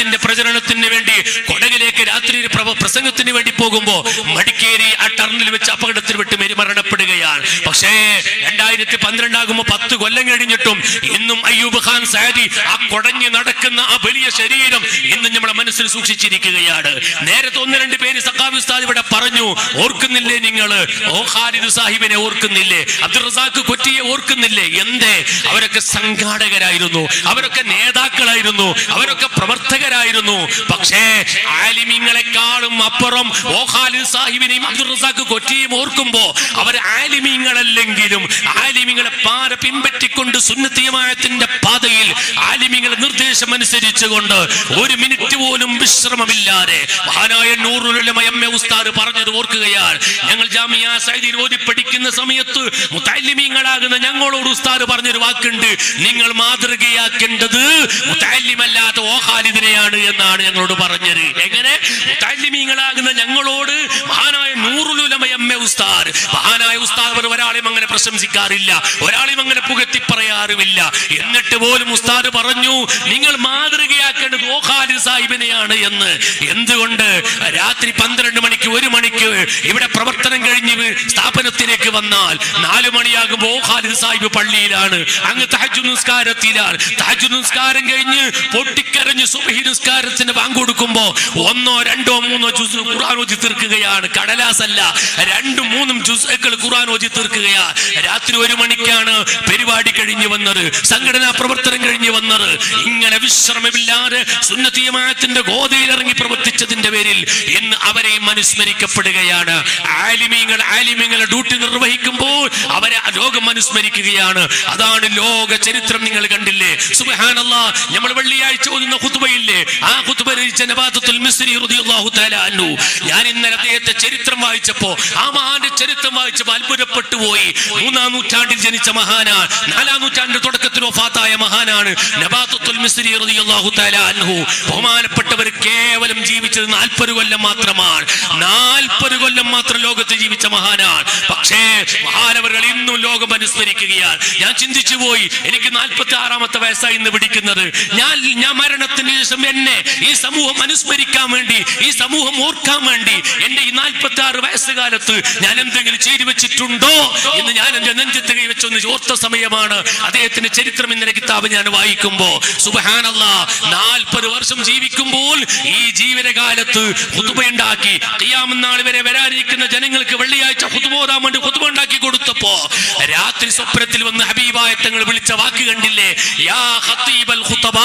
കാസറ്റിന്റെ പ്രചരണത്തിന് വേണ്ടി കൊടകിലേക്ക് രാത്രി പ്രവ- പ്രസംഗത്തിന് വേണ്ടി പോകുമ്പോ മടിക്കേരി ആ ടർണിൽ വെച്ച് അപകടത്തിൽ വിട്ട് മേരി മരണപ്പെടുകയാണ് പക്ഷേ രണ്ടായിരത്തി പന്ത്രണ്ടാകുമ്പോ പത്ത് കൊല്ലം കഴിഞ്ഞിട്ടും ഇന്നും അയ്യൂബ് ഖാൻ സാദി ആ കൊടഞ്ഞു നടക്കുന്ന ആ വലിയ ശരീരം ഇന്നും നമ്മുടെ മനസ്സിൽ സൂക്ഷിച്ചിരിക്കുകയാണ് നേരത്തെ ഒന്ന് രണ്ട് പേര് സഖാബി ഉസ്താദ് ഇവിടെ പറഞ്ഞു ഓർക്കുന്നില്ലേ നിങ്ങൾ ഓ ഖാലിദ് സാഹിബിനെ ഓർക്കുന്നില്ലേ അബ്ദുൾ റസാഖ് കൊറ്റിയെ ഓർക്കുന്നില്ലേ എന്തേ അവരൊക്കെ സംഘാടകരായിരുന്നു അവരൊക്കെ നേതാക്കളായിരുന്നു അവരൊക്കെ പ്രവർത്തകരായിരുന്നു പക്ഷേ ആലിമീങ്ങളെക്കാളും അപ്പുറം ഓ ഖാലിദ് സാഹിബിനെയും അബ്ദുൾ റസാഖ് കൊറ്റിയും ഓർക്കുമ്പോ അവർ ആലിമീങ്ങളല്ലെങ്കിലും ആലിമീങ്ങളെ പാര പിൻപറ്റിക്കൊണ്ട് സുന്നത്തിയമായത്തിന്റെ പാതയിൽ ആലിമീങ്ങളെ നിർദ്ദേശം അനുസരിച്ചുകൊണ്ട് ഒരു മിനിറ്റ് പോലും വിശ്രമമില്ലാതെ മഹാനായ നൂറുലമയമ്മ ഉസ്താദ് പറഞ്ഞത് ഓർക്കുകയാണ് ഞങ്ങൾ ജാമിയ സൈദിൽ ഓതി പഠിക്കുന്ന സമയത്ത് മുത്തല്ലിമീങ്ങളാകുന്ന ഞങ്ങളോട് ഉസ്താദ് പറഞ്ഞൊരു വാക്കുണ്ട് നിങ്ങൾ മാതൃകയാക്കേണ്ടത് മുത്തല്ലിമല്ലാത്ത ഓഹാലിദിനെയാണ് എന്നാണ് ഞങ്ങളോട് പറഞ്ഞത് എങ്ങനെ മുത്തല്ലിമീങ്ങളാകുന്ന ഞങ്ങളോട് മഹാനായ നൂറുലുലമയമ്മ ഉസ്താദ് മഹാനായ ഉസ്താദ് അവർ ഒരാളെയും അങ്ങനെ പ്രശംസിക്കാറില്ല ഒരാളെയും അങ്ങനെ പുകത്തി പറയാറുമില്ല എന്നിട്ട് പോലും ഉസ്താദ് പറഞ്ഞു നിങ്ങൾ മാതൃകയാക്കേണ്ടത് ഓ ഖാലിദ് സാഹിബിനെയാണ് എന്ന് എന്തുകൊണ്ട് രാത്രി പന്ത്രണ്ട് മണിക്ക് ഒരു മണിക്ക് ഇവിടെ പ്രവർത്തനം കഴിഞ്ഞ് സ്ഥാപനത്തിലേക്ക് വന്നാൽ നാലു മണിയാകുമ്പോൾ ഓ ഖാലിദ് സാഹിബ് പള്ളിയിലാണ് അങ്ങ് തഹജു നിസ്കാരത്തിലാണ് തഹജു നിസ്കാരം കഴിഞ്ഞ് പൊട്ടിക്കരഞ്ഞ് സുബഹി നിസ്കാരത്തിന് കൊടുക്കുമ്പോ ഒന്നോ രണ്ടോ മൂന്നോ ജുസ് ഖുർആൻ ഓതി തീർക്കുകയാണ് കടലാസല്ല രണ്ടും മൂന്നും ജുസുകൾ ഖുർആൻ ഓതി തീർക്കുകയാണ് രാത്രി ഒരു മണിക്കാണ് പരിപാടി കഴിഞ്ഞു വന്നത് സംഘടനാ പ്രവർത്തനം കഴിഞ്ഞു വന്നത് ഇങ്ങനെ വിശ്രമമില്ലാതെ സുന്നതീയമായത്തിന്റെ ഗോതയിൽ ഇറങ്ങി പ്രവർത്തിച്ചതിന്റെ പേരിൽ ഇന്ന് അവരെയും അനുസ്മരിക്കപ്പെടുകയാണ് ആലിമീങ്ങൾ ആലിമീങ്ങളെ ഡ്യൂട്ടി നിർവഹിക്കുമ്പോൾ അവരെ ലോകം അനുസ്മരിക്കുകയാണ് അതാണ് ലോക ചരിത്രം നിങ്ങൾ കണ്ടില്ലേ സുബ്ഹാനല്ലാ നമ്മൾ വെള്ളിയാഴ്ച ഓതുന്ന ഖുത്ബയില്ലേ ആ ഖുത്ബ രചിച്ച നബാത്തുൽ മിസ്രി റളിയല്ലാഹു തആല അൻഹു ഞാൻ ഇന്നലെ അദ്ദേഹത്തെ ചരിത്രം വായിച്ചപ്പോ ആ മഹാന്റെ ചരിത്രം വായിച്ചപ്പോൾ അത്ഭുതപ്പെട്ടു പോയി മൂന്നാം നൂറ്റാണ്ടിൽ ജനിച്ച മഹാനാണ് നാലാം നൂറ്റാണ്ടിന്റെ തുടക്കത്തിൽ വഫാത്തായ മഹാനാണ് നബാത്തുൽ മിസ്രി റളിയല്ലാഹു തആല അൻഹു ബഹുമാനപ്പെട്ടവർ കേവലം ജീവിച്ചത് നാൽപ്പത് കൊല്ലം മാത്രമാണ് നാൽപ്പത് കൊല്ലം മാത്രം ലോകത്ത് ജീവിച്ച മഹാനാണ് പക്ഷേ മഹാനവர்கள் ഇന്നും ലോകം അനുസ്മരിക്കുകയാണ് ഞാൻ ചിന്തിച്ചു പോയി എനിക്ക് നാൽപ്പത്തി ആറാമത്തെ വയസ്സായി ഇന്ന് പിടിക്കുന്നത് ഞാൻ ഞാൻ മരണത്തിന് ശേഷം എന്നെ ഈ സമൂഹം അനുസ്മരിക്കാൻ വേണ്ടി ഈ സമൂഹം ഓർക്കാൻ വേണ്ടി എന്റെ ഈ നാൽപ്പത്തി ആറ് വയസ്സുകാലത്ത് ഞാൻ എന്തെങ്കിലും ചെയ്തു വെച്ചിട്ടുണ്ടോ എന്ന് ഞാൻ എന്റെ നെഞ്ചത്ത് കൈവച്ചൊന്ന് ഓർത്ത സമയമാണ് അദ്ദേഹത്തിന്റെ ചരിത്രം എന്ന കിതാബ് ഞാൻ വായിക്കുമ്പോ സുബഹാനല്ല നാൽപ്പത് വർഷം ജീവിക്കുമ്പോൾ ഈ ജീവിതകാലത്ത് ഹുതുബയുണ്ടാക്കി നാൾ വരെ വരാനിരിക്കുന്ന ജനങ്ങൾക്ക് വെള്ളിയാഴ്ച ഹുതുബോധാൻ വേണ്ടി ഹുതുബ ഉണ്ടാക്കി കൊടുത്തപ്പോ രാത്രി സ്വപ്നത്തിൽ വന്ന് ഹബീബായ തങ്ങൾ വിളിച്ച വാക്ക് കണ്ടില്ലേ യാ ഖതീബൽ ഖുതബാ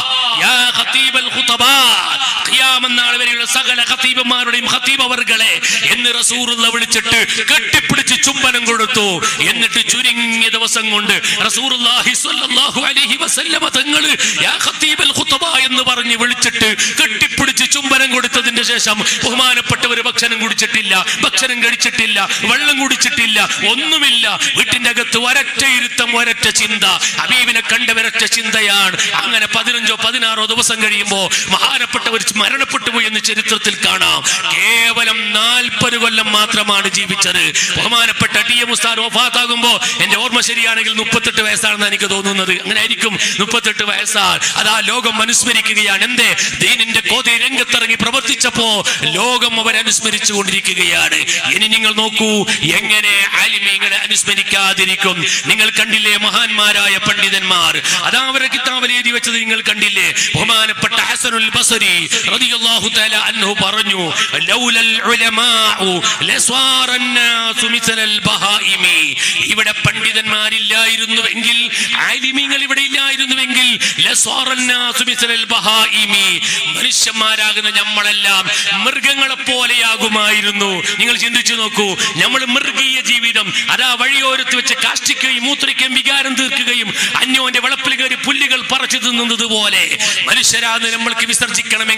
യാ ഖതീബൽ ഖുതബാ ഖിയാമന്നാൾ വരെയുള്ള സകല ഖതീബന്മാരുടെയും ഖതീബ് അവർകളെ എന്ന് റസൂലുള്ള വിളിച്ചിട്ട് കെട്ടിപ്പിടിച്ച് ചുംബനം കൊടുത്തു എന്നിട്ട് ചുരുങ്ങിയ ദിവസം കൊണ്ട് റസൂലുള്ളാഹി സ്വല്ലല്ലാഹു അലൈഹി വസല്ലമ തങ്ങൾ യാ ഖതീബൽ ഖുതബ എന്ന് പറഞ്ഞ് വിളിച്ചിട്ട് കെട്ടിപ്പിടിച്ച് ചുംബനം കൊടുത്തതിന്റെ ശേഷം ബഹുമാനപ്പെട്ടവർ ഭക്ഷണം കുടിച്ചിട്ടില്ല ഭക്ഷണം കഴിച്ചിട്ടില്ല വെള്ളം കുടിച്ചിട്ടില്ല ഒന്നുമില്ല വീട്ടിന്റെ അകത്ത് ഒരറ്റ ഇരുത്തം ഒരറ്റ ചിന്ത ഹബീബിനെ കണ്ട ഒരറ്റ ചിന്തയാണ് അങ്ങനെ പതിനഞ്ചോ പതിനാറോ ദിവസം കഴിയുമ്പോ മഹാനപ്പെട്ടവർ മരണപ്പെട്ടു പോയി എന്ന് ചരിത്രത്തിൽ കാണാം കേവലം നാൽപ്പത് കൊല്ലം മാത്രമാണ് ജീവിച്ചത് ബഹുമാനപ്പെട്ട ടി എം ഉസ്താദ് വഫാത്താകുമ്പോ എന്റെ ഓർമ്മ ശരിയാണെങ്കിൽ മുപ്പത്തെട്ട് വയസ്സാണെന്ന് എനിക്ക് തോന്നുന്നത് അങ്ങനെ ആയിരിക്കും മുപ്പത്തെട്ട് വയസ്സാണ് അതാ ലോകം അനുസ്മരിക്കുകയാണ് എന്തേ ദീനിന്റെ കോതി രംഗത്തിറങ്ങി പ്രവർത്തിച്ചപ്പോ ലോകം അവർ അനുസ്മരിച്ചു കൊണ്ടിരിക്കുകയാണ് ഇനി നിങ്ങൾ നോക്കൂ എങ്ങനെ ആലിമീങ്ങളെ അനുസ്മരിക്കാതിരിക്കും നിങ്ങൾ കണ്ടില്ലേ മഹാന്മാരായ പണ്ഡിതന്മാർ അതാ അവരുടെ കിതാബിൽ എഴുതി വെച്ചത് നിങ്ങൾ കണ്ടില്ലേ ബഹുമാനപ്പെട്ട ഹസനുൽ ബസരി റളിയല്ലാഹു തആല അൻഹു പറഞ്ഞു ലൗലൽ ഉലമാഉ ലസ്വാറ الناس مثل البهائم ഇവിടെ പണ്ഡിതന്മാരില്ലായിരുന്നുവെങ്കിൽ ആലിമീങ്ങൾ ഇവിടെ ഇല്ലായിരുന്നുവെങ്കിൽ ലസ്വാറ الناس مثل البهائم മനുഷ്യന്മാരാകുന്ന നമ്മളെല്ലാം മൃഗങ്ങളെ പോലെയാകുമായിരുന്നു നിങ്ങൾ ചിന്തിച്ചു നോക്കൂ നമ്മൾ മൃഗീയ ജീവിതം അതാ വഴിയോരത്ത് വെച്ച് കാഷ്ടിക്കുകയും മൂത്രിക്കുകയും വികാരം തീർക്കുകയും അന്യോന്റെ വളപ്പിൽ കയറി പുല്ലുകൾ പറിച്ചു തിന്നുന്നത് പോലെ മനുഷ്യരാന്ന് നമ്മൾക്ക് വിസർജിക്കണമെങ്കിൽ എങ്ങനെ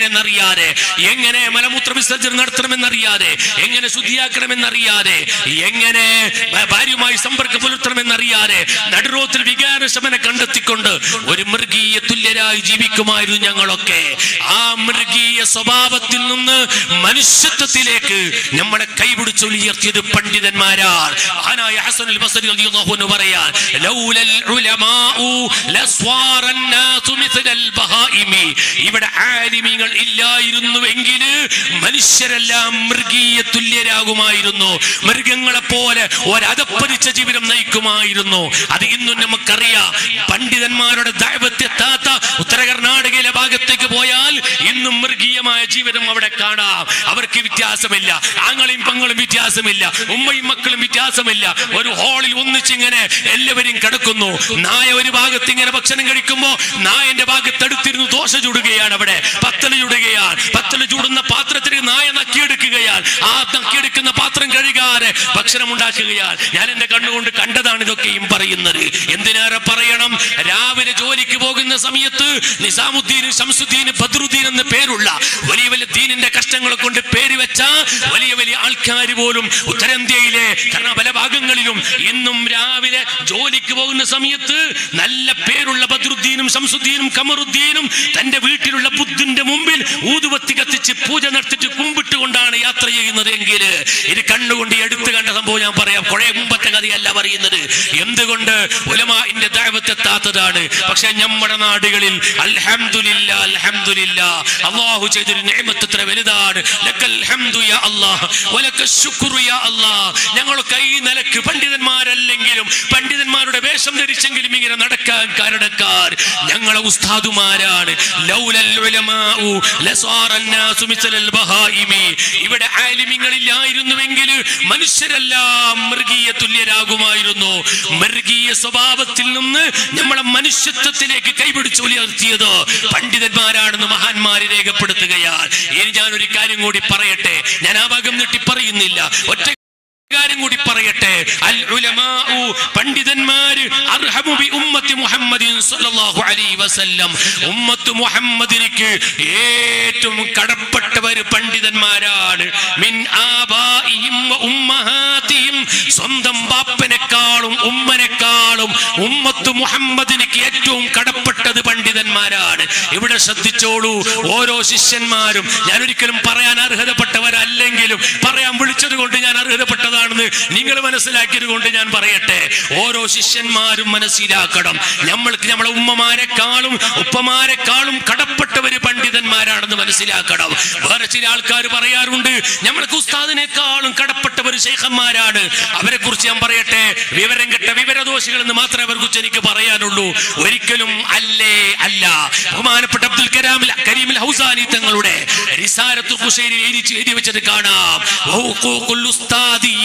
എന്നറിയാതെ എങ്ങനെ മലമൂത്ര വിസർജനം നടത്തണമെന്നറിയാതെ എങ്ങനെ ശുദ്ധിയാക്കണമെന്നറിയാതെ എങ്ങനെ ഭ- ഭാര്യയുമായി സമ്പർക്കം പുലർത്തണമെന്നറിയാതെ നടുറോത്തിൽ വികാരശമനെ കണ്ടെത്തിക്കൊണ്ട് ഒരു മൃഗീയ തുല്യരായി ജീവിക്കുമായിരുന്നു ഞങ്ങളൊക്കെ ആ മൃഗീയ സ്വഭാവത്തിൽ നിന്ന് മനുഷ്യത്വത്തിലേക്ക് നമ്മളെ കൈപിടിച്ച് ഉയർത്തിയത് പണ്ഡിതന്മാരാണ് ആനായ ഹസനുൽ ബസരി റളിയല്ലാഹു അൻഹു പറയാൻ ലൗലൽ ഉലമാഉ ലസ്വാറ الناس مثل البهائم ഇവിടെ ആലിമീങ്ങൾ ഇല്ലായിരുന്നുവെങ്കിൽ മനുഷ്യരെല്ലാം മൃഗീയ തുല്യരാകുമായിരുന്നു മൃഗങ്ങളെ പോലെ ഒരതപ്പതിച്ച ജീവിതം നയിക്കുമായിരുന്നു അത് ഇന്നും നമുക്കറിയാം പണ്ഡിതന്മാരുടെ ദൈവത്തെത്താത്ത ഉത്തര കർണാടകയിലെ ഭാഗത്തേക്ക് പോയാൽ ഇന്നും മൃഗീയമായ ജീവിതം അവിടെ കാണാം അവർക്ക് വ്യത്യാസമില്ല ആങ്ങളെയും പങ്ങളും വ്യത്യാസമില്ല ഉമ്മയും മക്കളും വ്യത്യാസമില്ല ഒരു ഹാളിൽ ഒന്നിച്ചിങ്ങനെ എല്ലാവരും കിടക്കുന്നു നായ ഒരു ഭാഗത്ത് ഇങ്ങനെ ഭക്ഷണം കഴിക്കുമ്പോ നായന്റെ ഭാഗത്ത് എടുത്തിരുന്ന് ദോശ ചുടുകയാണ് അവിടെ പത്തല് ചുടുകയാണ് പത്തല് ചൂടുന്ന പാത്രത്തിൽ നായ നക്കിയെടുക്കുകയാണ് ആ നക്കിയെടുക്കുന്ന പാത്രം കഴുകാതെ ഭക്ഷണം ഉണ്ടാക്കുകയാണ് ഞാൻ എന്റെ കണ്ണുകൊണ്ട് കണ്ടതാണ് ഇതൊക്കെയും പറയുന്നത് എന്തിനേറെ പറയണം രാവിലെ ജോലിക്ക് പോകുന്ന സമയത്ത് നിസാമുദ്ദീൻ ശംസുദ്ദീൻ ബദ്രുദ്ദീൻ എന്ന പേരുള്ള വലിയ വലിയ ദീനിന്റെ കഷ്ടങ്ങളെ കൊണ്ട് പേര് വെച്ച വലിയ വലിയ ആൾക്കാർ പോലും ഉത്തരേന്ത്യയിലെ കാരണം പല ഭാഗങ്ങളിലും ഇന്നും രാവിലെ ജോലിക്ക് പോകുന്ന സമയത്ത് നല്ല പേരുള്ള ബദ്രുദ്ദീനും ശംസുദ്ദീനും കമറുദ്ദീനും തന്റെ വീട്ടിലുള്ള ബുദ്ധിന്റെ മുമ്പിൽ ഊതുവത്തി കത്തിച്ച് പൂജ നടത്തിച്ച് കുമ്പിട്ടുകൊണ്ടാണ് യാത്ര ചെയ്യുന്നത് എങ്കിൽ ഇത് കണ്ണുകൊണ്ട് ഈ അടുത്ത് കണ്ട സംഭവം ഞാൻ പറയാം കുറെ മുമ്പത്തെ കഥയല്ല പറയുന്നത് എന്തുകൊണ്ട് ഉലമാന്റെ ദൈവത്തെത്താത്തതാണ് പക്ഷെ നമ്മുടെ നാടുകളിൽ അൽഹംദുലില്ലാ അൽഹംദുലില്ലാ അള്ളാഹു ചെയ്തൊരു നിയമത്ത് എത്ര വലുതാണ് ലക്കൽ ഹംദു യാ അല്ലാഹ് വലക്ക ശുക്രു യാ അല്ലാഹ് ഞങ്ങളൊക്കെ ഈ നിലക്ക് പണ്ഡിതന്മാരല്ലെങ്കിലും പണ്ഡിതന്മാരുടെ വേഷം ധരിച്ചെങ്കിലും ഇങ്ങനെ നടക്കാൻ കാരണക്കാർ ഞങ്ങളെ ഉസ്താദുമാരാണ് ലൗലൽ ഉലമാഉ ലസാറ الناس مثل البهائم ഇവിടെ ആലിമ്യങ്ങളില്ലായിരുന്നുവെങ്കിൽ മനുഷ്യരെല്ലാം മൃഗീയ തുല്യരാകുമായിരുന്നു മൃഗീയ സ്വഭാവത്തിൽ നിന്ന് നമ്മളെ മനുഷ്യത്വത്തിലേക്ക് കൈപിടിച്ച് ഉയർത്തിയത് പണ്ഡിതന്മാരാണെന്ന് മഹാന്മാര് രേഖപ്പെടുത്തുകയാണ് ഇനി ഞാൻ ഒരു കാര്യം കൂടി പറയട്ടെ ഞാൻ ആ ഭാഗം നീട്ടി പറയുന്നില്ല ഒറ്റ കാര്യം കൂടി പറയട്ടെ അൽ ഉലമാഉ പണ്ഡിതന്മാര് അർഹമു ബി ഉമ്മത്തി മുഹമ്മദിൻ സല്ലല്ലാഹു അലൈഹി വസല്ലം ഉമ്മത്ത് മുഹമ്മദിനിക്ക് ഏറ്റവും കടപ്പെട്ടവർ പണ്ഡിതന്മാരാണ് മിൻ ആബായിഹിം വ ഉമ്മഹാതിഹിം സ്വന്തം ബാപ്പനെക്കാളും ഉമ്മനെക്കാളും ഉമ്മത്ത് മുഹമ്മദിനിക്ക് ഏറ്റവും കടപ്പെട്ടത് പണ്ഡിതന്മാരാണ് ഇവിടെ ശ്രദ്ധിച്ചോളൂ ഓരോ ശിഷ്യന്മാരും ഞാൻ ഒരിക്കലും പറയാൻ അർഹതപ്പെട്ടവരല്ലെങ്കിലും പറയാൻ വിളിച്ചത് കൊണ്ട് ഞാൻ അർഹതപ്പെട്ടതാണെന്ന് നിങ്ങൾ മനസ്സിലാക്കിയത് കൊണ്ട് ഞാൻ പറയട്ടെ ഓരോ ശിഷ്യന്മാരും മനസ്സിലാക്കണം നമ്മൾക്ക് നമ്മളെ ഉമ്മമാരെക്കാളും ഉപ്പമാരെക്കാളും കടപ്പെട്ടവര് പണ്ഡിതന്മാരാണെന്ന് മനസ്സിലാക്കണം വേറെ ചില ആൾക്കാർ പറയാറുണ്ട് നമ്മൾക്ക് ഉസ്താദിനേക്കാളും കടപ്പെട്ടവർ ശേഖന്മാരാണ് അവരെ കുറിച്ച് ഞാൻ പറയട്ടെ വിവരം കെട്ട വിവരദോഷികൾ എന്ന് മാത്രമേ അവരെ കുറിച്ച് എനിക്ക് പറയാനുള്ളൂ ഒരിക്കലും അല്ലേ അല്ല ബഹുമാനപ്പെട്ട അബ്ദുൽ കലാം കരീമിൽ ഹൗസാനി തങ്ങളുടെ റിസാലത്തുൽ ഖുശൈരി എഴുതി എഴുതി വെച്ചത് കാണാം വഹുഖൂഖുൽ ഉസ്താദിയീന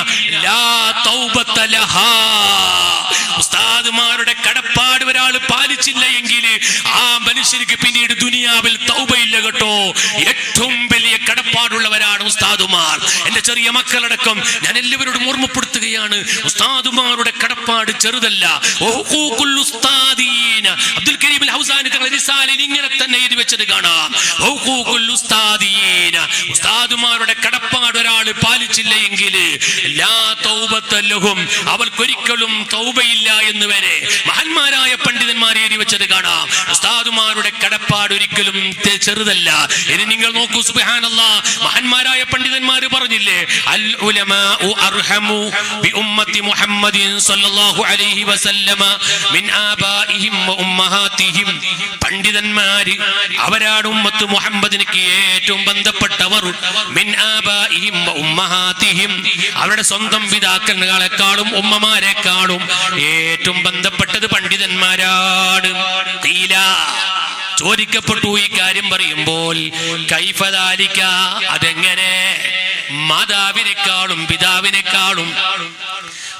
ലാ തൗബത ലഹാ ഉസ്താദുമാരുടെ കടപ്പാട് ഒരാൾ പാലിച്ചില്ല എങ്കിൽ ആ മനുഷ്യർക്ക് പിന്നീട് ദുനിയാവിൽ തൗബയില്ല കേട്ടോ ഏറ്റവും വലിയ കടപ്പാടുള്ളവരാണ് ഉസ്താദുമാർ എന്റെ ചെറിയ മക്കളടക്കം ഞാൻ എല്ലാവരോടും ഓർമ്മപ്പെടുത്തുകയാണ് ഉസ്താദുമാരുടെ കടപ്പാട് ചെറുതല്ല വഹുഖൂഖുൽ ഉസ്താദീന. അബ്ദുൽ കരീം അൽ ഹൗസാനി തങ്ങളുടെ റിസാലയിൽ ഇങ്ങനെ തന്നെ എഴുതി വെച്ചത് കാണാം വഹുഖൂഖുൽ ഉസ്താദീന. ഉസ്താദുമാരുടെ കടപ്പാട് ഒരാൾ പാലിച്ചില്ല എങ്കിൽ ലാ തൗബത്ത ലഹും അവർക്കൊരിക്കലും തൗബയില്ല എന്ന് വരെ മഹാന്മാരായ പണ്ഡിതന്മാർ എഴുതി വെച്ചത് കാണാം ഉസ്താദുമാരുടെ കടപ്പാട് ഒരിക്കലും തെ- ചെറുതല്ല ഇനി നിങ്ങൾ നോക്കൂ സുബ്ഹാനല്ലാ മഹാന്മാരായ പണ്ഡിതന്മാർ പറഞ്ഞില്ലേ അൽ ഉലമാഉ അർഹമു ബി ഉമ്മത്തി മുഹമ്മദിൻ സല്ലല്ലാഹു അലൈഹി വസല്ലമ മിൻ ആബാഇഹിം വ ഉമ്മഹാത്തിഹിം പണ്ഡിതന്മാര് അവരാണ് ഉമ്മത്ത് മുഹമ്മദിനിക്ക് ഏറ്റവും ബന്ധപ്പെട്ടവർ മിൻ ആബാഇഹിം വ ഉമ്മഹാത്തിഹിം അവരുടെ സ്വന്തം പിതാക്കളെക്കാളും ഉമ്മമാരെക്കാളും ഏറ്റവും ബന്ധപ്പെട്ടത് പണ്ഡിതന്മാരാണ് ഖീല ചോദിക്കപ്പെട്ടു ഈ കാര്യം പറയുമ്പോൾ കൈഫദാലിക്ക അതെങ്ങനെ മാതാവിനേക്കാളും പിതാവിനേക്കാളും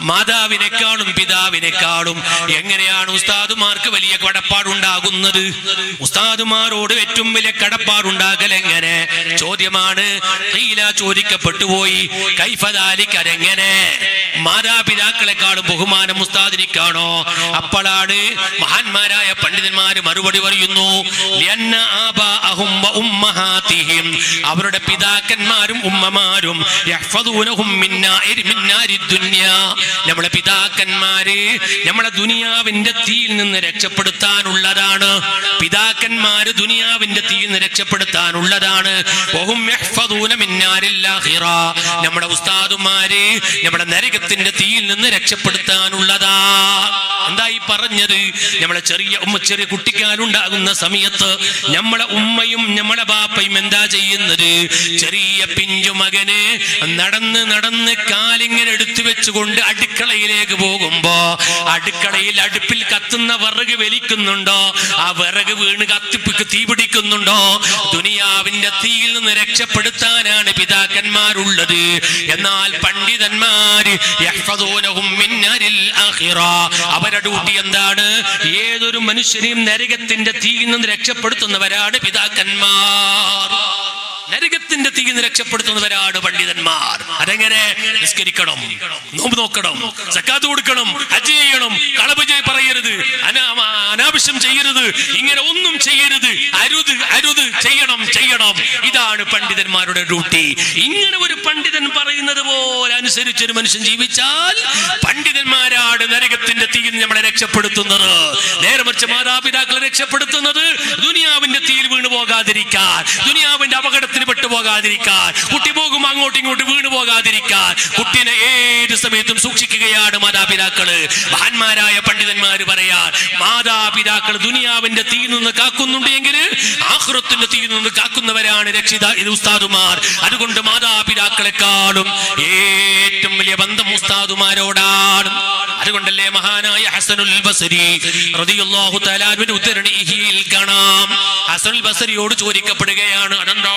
മാതാവിനെക്കാളും പിതാവിനെക്കാളും എങ്ങനെയാണ് ഉസ്താദുമാർക്ക് വലിയ കടപ്പാടുണ്ടാകുന്നത് ഉസ്താദുമാരോട് ഏറ്റവും വലിയ കടപ്പാടുണ്ടാകൽ എങ്ങനെ ചോദ്യമാണ് ഖീല ചോദിക്കപ്പെട്ടു പോയി കൈഫദാലിക്ക് അതെങ്ങനെ മാതാപിതാക്കളെക്കാളും ബഹുമാനം ഉസ്താദിനിക്കാണോ അപ്പോഴാണ് മഹാന്മാരായ പണ്ഡിതന്മാര് മറുപടി പറയുന്നു ലിയന്ന ആബാഅഹും വ ഉമ്മഹാത്തിഹിം. അവരുടെ പിതാക്കന്മാരും ഉമ്മമാരും യഹ്ഫദൂനഹും മിൻ നാഇരി- മിൻ നാരി ദുനിയാ. നമ്മളെ പിതാക്കന്മാര് നമ്മളെ ദുനിയാവിന്റെ തീയിൽ നിന്ന് രക്ഷപ്പെടുത്താനുള്ളതാണ് പിതാക്കന്മാര് ദുനിയാവിന്റെ തീയിൽ നിന്ന് രക്ഷപ്പെടുത്താനുള്ളതാണ് വഹും യഹ്ഫദൂന മിൻ നാരിൽ ആഖിറ. നമ്മുടെ ഉസ്താദുമാര് നമ്മുടെ നരകത്തിന്റെ തീയിൽ നിന്ന് രക്ഷപ്പെടുത്താനുള്ളതാ എന്താ ഈ പറഞ്ഞത് നമ്മളെ ചെറിയ ഉമ്മ ചെറിയ കുട്ടിക്കാലുണ്ടാകുന്ന സമയത്ത് നമ്മളെ ഉമ്മയും നമ്മളെ ബാപ്പയും എന്താ ചെയ്യുന്നത് ചെറിയ പിഞ്ചു മകന് നടന്ന് നടന്ന് കാലിങ്ങനെ എടുത്തു വെച്ചുകൊണ്ട് അടുക്കളയിലേക്ക് പോകുമ്പോ അടുക്കളയിൽ അടുപ്പിൽ കത്തുന്ന വിറക് വലിക്കുന്നുണ്ടോ ആ വിറക് വീണ് കത്തിപ്പിക്ക് തീ പിടിക്കുന്നുണ്ടോ ദുനിയാവിന്റെ തീയിൽ നിന്ന് രക്ഷപ്പെടുത്താനാണ് പിതാക്കന്മാരുള്ളത് എന്നാൽ പണ്ഡിതന്മാര് യഹ്ഫദൂനഹും മിൻ നാരിൽ ആഖിറ. അവരുടെ ഡ്യൂട്ടി എന്താണ് ഏതൊരു മനുഷ്യനെയും നരകത്തിന്റെ തീയിൽ നിന്ന് രക്ഷപ്പെടുത്തുന്നവരാണ് പിതാക്കന്മാർ നരകത്തിന്റെ തീയിൽ നിന്ന് രക്ഷപ്പെടുത്തുന്നവരാണ് പണ്ഡിതന്മാർ അതെങ്ങനെ നിസ്കരിക്കണം നോമ്പ് നോക്കണം സക്കാത്ത് കൊടുക്കണം ഹജ്ജ് ചെയ്യണം കളവ് ചെയ് പറയരുത് അനാ- അനാവശ്യം ചെയ്യരുത് ഇങ്ങനെ ഒന്നും ചെയ്യരുത് അരുത് അരുത് ചെയ്യണം ചെയ്യണം ഇതാണ് പണ്ഡിതന്മാരുടെ ഡ്യൂട്ടി ഇങ്ങനെ ഒരു പണ്ഡിതൻ പറയുന്നത് പോലെ അനുസരിച്ചൊരു മനുഷ്യൻ ജീവിച്ചാൽ പണ്ഡിതന്മാരാണ് നരകത്തിന്റെ തീയിൽ നിന്ന് നമ്മളെ രക്ഷപ്പെടുത്തുന്നത് നേരെ മറിച്ച് മാതാപിതാക്കളെ രക്ഷപ്പെടുത്തുന്നത് ദുനിയാവിന്റെ തീയിൽ വീണു പോകാതിരിക്കാൻ ദുനിയാവിന്റെ അപകടത്തിന് പെട്ടുപോകാതിരിക്കാൻ കുട്ടി പോകും അങ്ങോട്ടും ഇങ്ങോട്ടും വീണു പോകാതിരിക്കാൻ കുട്ടീനെ ഏത് സമയത്തും സൂക്ഷിക്കുകയാണ് മാതാപിതാക്കള് മഹാന്മാരായ പണ്ഡിതന്മാര് പറയാൻ മാതാപിതാക്കൾ ദുനിയാവിന്റെ തീയിൽ നിന്ന് കാക്കുന്നുണ്ട് എങ്കിൽ ആഹ്റത്തിന്റെ തീയിൽ നിന്ന് കാക്കുന്നവരാണ് രക്ഷിത ഇത് ഉസ്താദുമാർ അതുകൊണ്ട് മാതാപിതാക്കളെക്കാളും ഏറ്റവും വലിയ ബന്ധം ഉസ്താദുമാരോടാണ് അതുകൊണ്ടല്ലേ മഹാനായ ഹസനുൽ ബസരി റളിയല്ലാഹു തആല അൻഹുവിന്റെ ഉദ്ധരണിയിൽ കാണാം ഹസനുൽ ബസരിയോട് ചോദിക്കപ്പെടുകയാണ് അതെന്തോ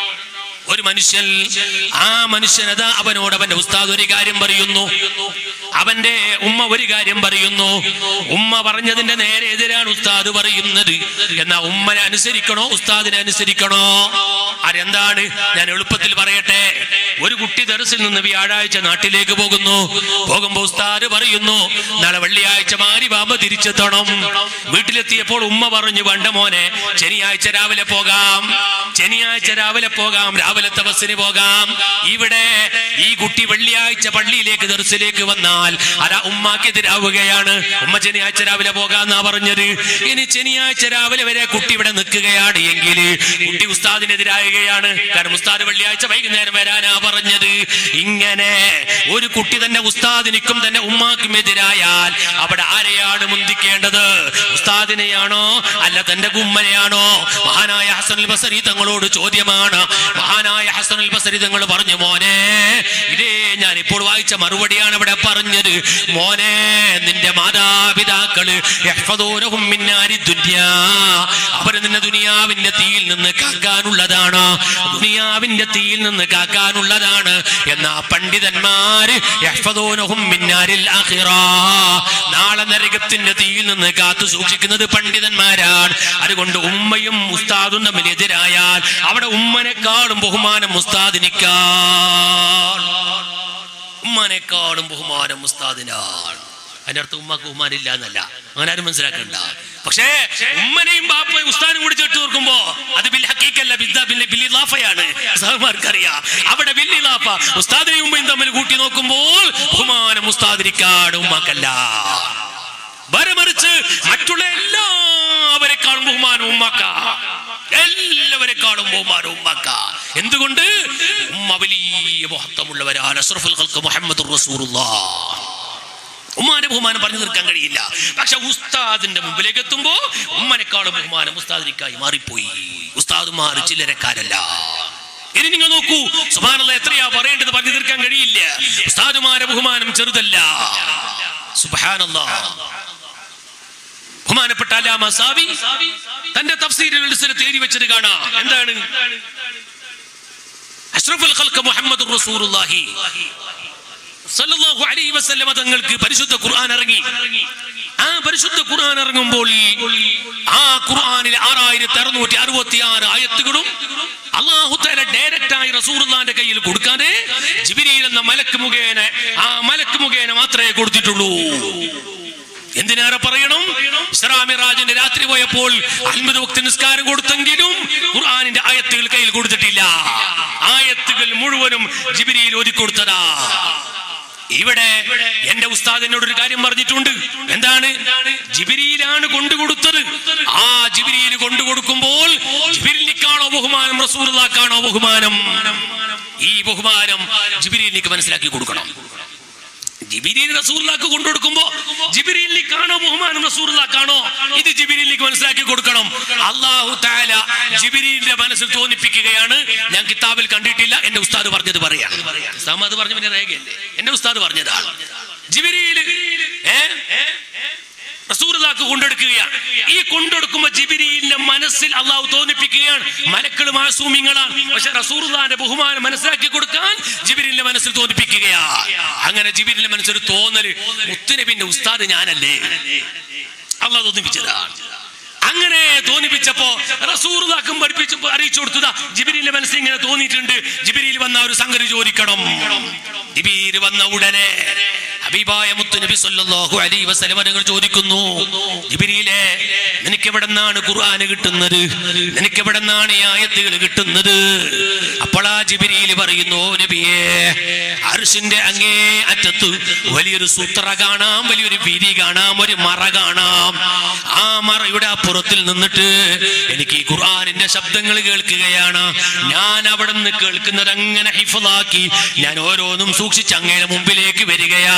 ഒരു മനുഷ്യൻ ആ മനുഷ്യനതാ അവനോട് അവന്റെ ഉസ്താദ് ഒരു കാര്യം പറയുന്നു അവന്റെ ഉമ്മ ഒരു കാര്യം പറയുന്നു ഉമ്മ പറഞ്ഞതിന്റെ നേരെ എതിരാണ് ഉസ്താദ് പറയുന്നത് എന്നാ ഉമ്മനെ അനുസരിക്കണോ ഉസ്താദിനെ അനുസരിക്കണോ അതെന്താണ് ഞാൻ എളുപ്പത്തിൽ പറയട്ടെ ഒരു കുട്ടി ദർസിൽ നിന്ന് വ്യാഴാഴ്ച നാട്ടിലേക്ക് പോകുന്നു പോകുമ്പോ ഉസ്താദ് പറയുന്നു നാളെ വെള്ളിയാഴ്ച മാരി ബാബ തിരിച്ചെത്തണം വീട്ടിലെത്തിയപ്പോൾ ഉമ്മ പറഞ്ഞു വേണ്ട മോനെ ശനിയാഴ്ച രാവിലെ പോകാം ശനിയാഴ്ച രാവിലെ പോകാം രാവിലത്തെ ബസ്സിന് പോകാം ഇവിടെ ഈ കുട്ടി വെള്ളിയാഴ്ച പള്ളിയിലേക്ക് ദർസിലേക്ക് വന്നാൽ അതാ ഉമ്മാക്കെതിരാവുകയാണ് ഉമ്മ ശനിയാഴ്ച രാവിലെ പോകാന്നാ പറഞ്ഞത് ഇനി ശനിയാഴ്ച രാവിലെ വരെ കുട്ടി ഇവിടെ നിൽക്കുകയാണ് എങ്കിൽ കുട്ടി ഉസ്താദിനെതിരാകുകയാണ് കാരണം ഉസ്താദ് വെള്ളിയാഴ്ച വൈകുന്നേരം വരാനാ പറഞ്ഞത് ഇങ്ങനെ ഒരു കുട്ടി തന്നെ ഉസ്താദിനിക്കും തന്നെ ഉമ്മാക്കും എതിരായാൽ അവിടെ ആരെയാണ് മുന്തിക്കേണ്ടത് ഉസ്താദിനെയാണോ അല്ല തന്റെ ഉമ്മനെയാണോ മഹാനായ ഹസനുൽ ബസരി തങ്ങളോട് ചോദ്യമാണ് മഹാനായ ഹസനുൽ ബസരി തങ്ങൾ പറഞ്ഞു മോനെ ഇതേ ഞാൻ ഇപ്പോൾ വായിച്ച മറുപടിയാണ് ഇവിടെ പറഞ്ഞത് മോനെ നിന്റെ മാതാപിതാക്കള് യഹ്ഫദൂനഹും മിൻ നാരി ദുനിയാ. അവര് നിന്നെ ദുനിയാവിന്റെ തീയിൽ നിന്ന് കാക്കാനുള്ളതാണ് ദുനിയാവിന്റെ തീയിൽ നിന്ന് കാക്കാനുള്ളതാണ് എന്നാ പണ്ഡിതന്മാര് യഹ്ഫദൂനഹും മിൻ നാരിൽ ആഖിറ. നാളെ നരകത്തിന്റെ തീയിൽ നിന്ന് കാത്തു സൂക്ഷിക്കുന്നത് പണ്ഡിതന്മാരാണ് അതുകൊണ്ട് ഉമ്മയും ഉസ്താദും തമ്മിൽ എതിരായാൽ അവിടെ ഉമ്മനെക്കാളും ബഹുമാനം ഉസ്താദിനിക്കാൾ ഉമ്മനെക്കാളും ബഹുമാനം ഉസ്താദിനാണ് അതിന്റെ അർത്ഥം ഉമ്മക്ക് ബഹുമാനം ഇല്ല എന്നല്ല അങ്ങനെ ആരും മനസ്സിലാക്കണ്ട പക്ഷേ ഉമ്മനെയും ബാപ്പയും ഉസ്താനും കൂടി ചേർത്ത് നോക്കുമ്പോ അത് ബിൽ ഹക്കീക്കല്ല ബിദ്ദ ബില്ല് ബില്ലിലാഫയാണ് സഹമാർക്കറിയാം അവിടെ ബില്ലിലാഫ ഉസ്താദിനെയും ഉമ്മയും തമ്മിൽ കൂട്ടി നോക്കുമ്പോൾ ബഹുമാനം ഉസ്താദിനിക്കാട് ഉമ്മക്കല്ല വരമറിച്ച് മറ്റുള്ള എല്ലാവരെക്കാളും ബഹുമാനം ഉമ്മക്ക എല്ലാവരെക്കാളും ബഹുമാനം ഉമ്മക്ക എന്തുകൊണ്ട് ഉമ്മ വലിയ മഹത്വമുള്ളവരാണ് അഷ്റഫുൽ ഖൽഖ് മുഹമ്മദ് റസൂലുള്ളാഹ് ഉമ്മാന്റെ ബഹുമാനം പറഞ്ഞു തീർക്കാൻ കഴിയില്ല പക്ഷെ ഉസ്താദിന്റെ മുമ്പിലേക്ക് എത്തുമ്പോ ഉമ്മനെക്കാളും ബഹുമാനം ഉസ്താദിനിക്കായി മാറിപ്പോയി ഉസ്താദുമാർ ചില്ലരക്കാരല്ല ഇനി നിങ്ങൾ നോക്കൂ സുബാനുള്ള എത്രയാ പറയേണ്ടത് പറഞ്ഞു തീർക്കാൻ കഴിയില്ല ഉസ്താദുമാരെ ബഹുമാനം ചെറുതല്ല സുബാനല്ല ബഹുമാനപ്പെട്ട അലാമ സാവി തന്റെ തഫ്സീരിൽ എഴുതി വെച്ചത് കാണാം എന്താണ് അഷ്റഫുൽ ഖൽഖ് മുഹമ്മദ് റസൂലുള്ളാഹി സല്ലല്ലാഹു അലൈഹി വസല്ലമ തങ്ങൾക്ക് പരിശുദ്ധ ഖുർആൻ ഇറങ്ങി ആ പരിശുദ്ധ ഖുർആൻ ഇറങ്ങുമ്പോൾ ആ ഖുർആനിൽ ആറായിരത്തി അറുന്നൂറ്റി അറുപത്തി ആറ് ആയത്തുകളും അള്ളാഹു തല ഡയറക്റ്റ് ആയി റസൂർദാന്റെ കയ്യിൽ കൊടുക്കാതെ ജിബിരിയിൽ എന്ന മലക്ക് മുഖേന ആ മലക്ക് മുഖേന മാത്രമേ കൊടുത്തിട്ടുള്ളൂ എന്തിനേറെ പറയണം ഇസ്രാമിറാജിന്റെ രാത്രി പോയപ്പോൾ അൻപത് വക്ത നിസ്കാരം കൊടുത്തെങ്കിലും ഖുർആനിന്റെ ആയത്തുകൾ കയ്യിൽ കൊടുത്തിട്ടില്ല ആയത്തുകൾ മുഴുവനും ജിബിരിയിൽ ഒതുക്കൊടുത്തതാ ഇവിടെ എന്റെ ഉസ്താദ് എന്നോട് ഒരു കാര്യം പറഞ്ഞിട്ടുണ്ട് എന്താണ് ജിബിരിയിലാണ് കൊണ്ടുകൊടുത്തത് ആ ജിബിരിയിൽ കൊണ്ടുകൊടുക്കുമ്പോൾ ജിബിരിലിക്കാണോ ബഹുമാനം റസൂർക്കാണോ ബഹുമാനം ഈ ബഹുമാനം ജിബിരിയിലേക്ക് മനസ്സിലാക്കി കൊടുക്കണം ജിബിരിയിൽ റസൂറിലാക്ക് കൊണ്ടുകൊടുക്കുമ്പോ ജിബിരിയിലേക്കാണോ ബഹുമാനം റസൂറിലാക്കാണോ ഇത് ജിബിരിയിലേക്ക് മനസ്സിലാക്കി കൊടുക്കണം അള്ളാഹു താല ജിബിരിന്റെ മനസ്സിൽ തോന്നിപ്പിക്കുകയാണ് ഞാൻ കിതാബിൽ കണ്ടിട്ടില്ല എന്റെ ഉസ്താദ് പറഞ്ഞത് പറയാം ഉസ്താദ് അത് പറഞ്ഞ പിന്നെ രേഖയല്ലേ എന്റെ ഉസ്താദ് പറഞ്ഞതാണ് ജിബിരിയിൽ ഏ റസൂറുല്ലാക്ക് കൊണ്ടെടുക്കുകയാണ് ഈ കൊണ്ടെടുക്കുമ്പോ ജിബിരിയിന്റെ മനസ്സിൽ അള്ളാഹു തോന്നിപ്പിക്കുകയാണ് മലക്കൾ മാസൂമിങ്ങളാണ് പക്ഷെ റസൂറുല്ലാന്റെ ബഹുമാനം മനസ്സിലാക്കി കൊടുക്കാൻ ജിബിരിന്റെ മനസ്സിൽ തോന്നിപ്പിക്കുകയാണ് അങ്ങനെ ജിബിരിന്റെ മനസ്സിൽ തോന്നല് മുത്തുനബിന്റെ ഉസ്താദ് ഞാനല്ലേ അള്ളാഹ് തോന്നിപ്പിച്ചതാണ് അങ്ങനെ തോന്നിപ്പിച്ചപ്പോ റസൂറുദാക്കും പഠിപ്പിച്ചപ്പോ അറിയിച്ചു കൊടുത്തതാ ജിബിരിന്റെ മനസ്സിൽ ഇങ്ങനെ തോന്നിയിട്ടുണ്ട് ജിബിരിയിൽ വന്ന ഒരു സംഗതി ചോദിക്കണം ജിബിരി വന്ന ഉടനെ ഹബീബായ മുത്തു നബി സല്ലല്ലാഹു അലൈഹി വസല്ലം നിങ്ങൾ ചോദിക്കുന്നു ജിബിരിയിലെ നിനക്ക് എവിടെ നിന്നാണ് ഖുർആൻ കിട്ടുന്നത് നിനക്ക് എവിടെ നിന്നാണ് ഈ ആയത്തുകൾ കിട്ടുന്നത് അപ്പോൾ ആ ജിബിരിയിൽ പറയുന്നു "ഓ നബിയേ അർഷിന്റെ അങ്ങേ അറ്റത്ത് വലിയൊരു സൂത്ര കാണാം വലിയൊരു വിരി കാണാം ഒരു മറ കാണാം ആ മറയുടെ അപ്പുറത്തിൽ നിന്നിട്ട് എനിക്ക് ഈ ഖുർആനിന്റെ ശബ്ദങ്ങൾ കേൾക്കുകയാണ് ഞാൻ അവിടെ നിന്ന് കേൾക്കുന്നത് അങ്ങനെ ഹിഫലാക്കി ഞാൻ ഓരോന്നും സൂക്ഷിച്ച് അങ്ങയുടെ മുമ്പിലേക്ക് വരികയാ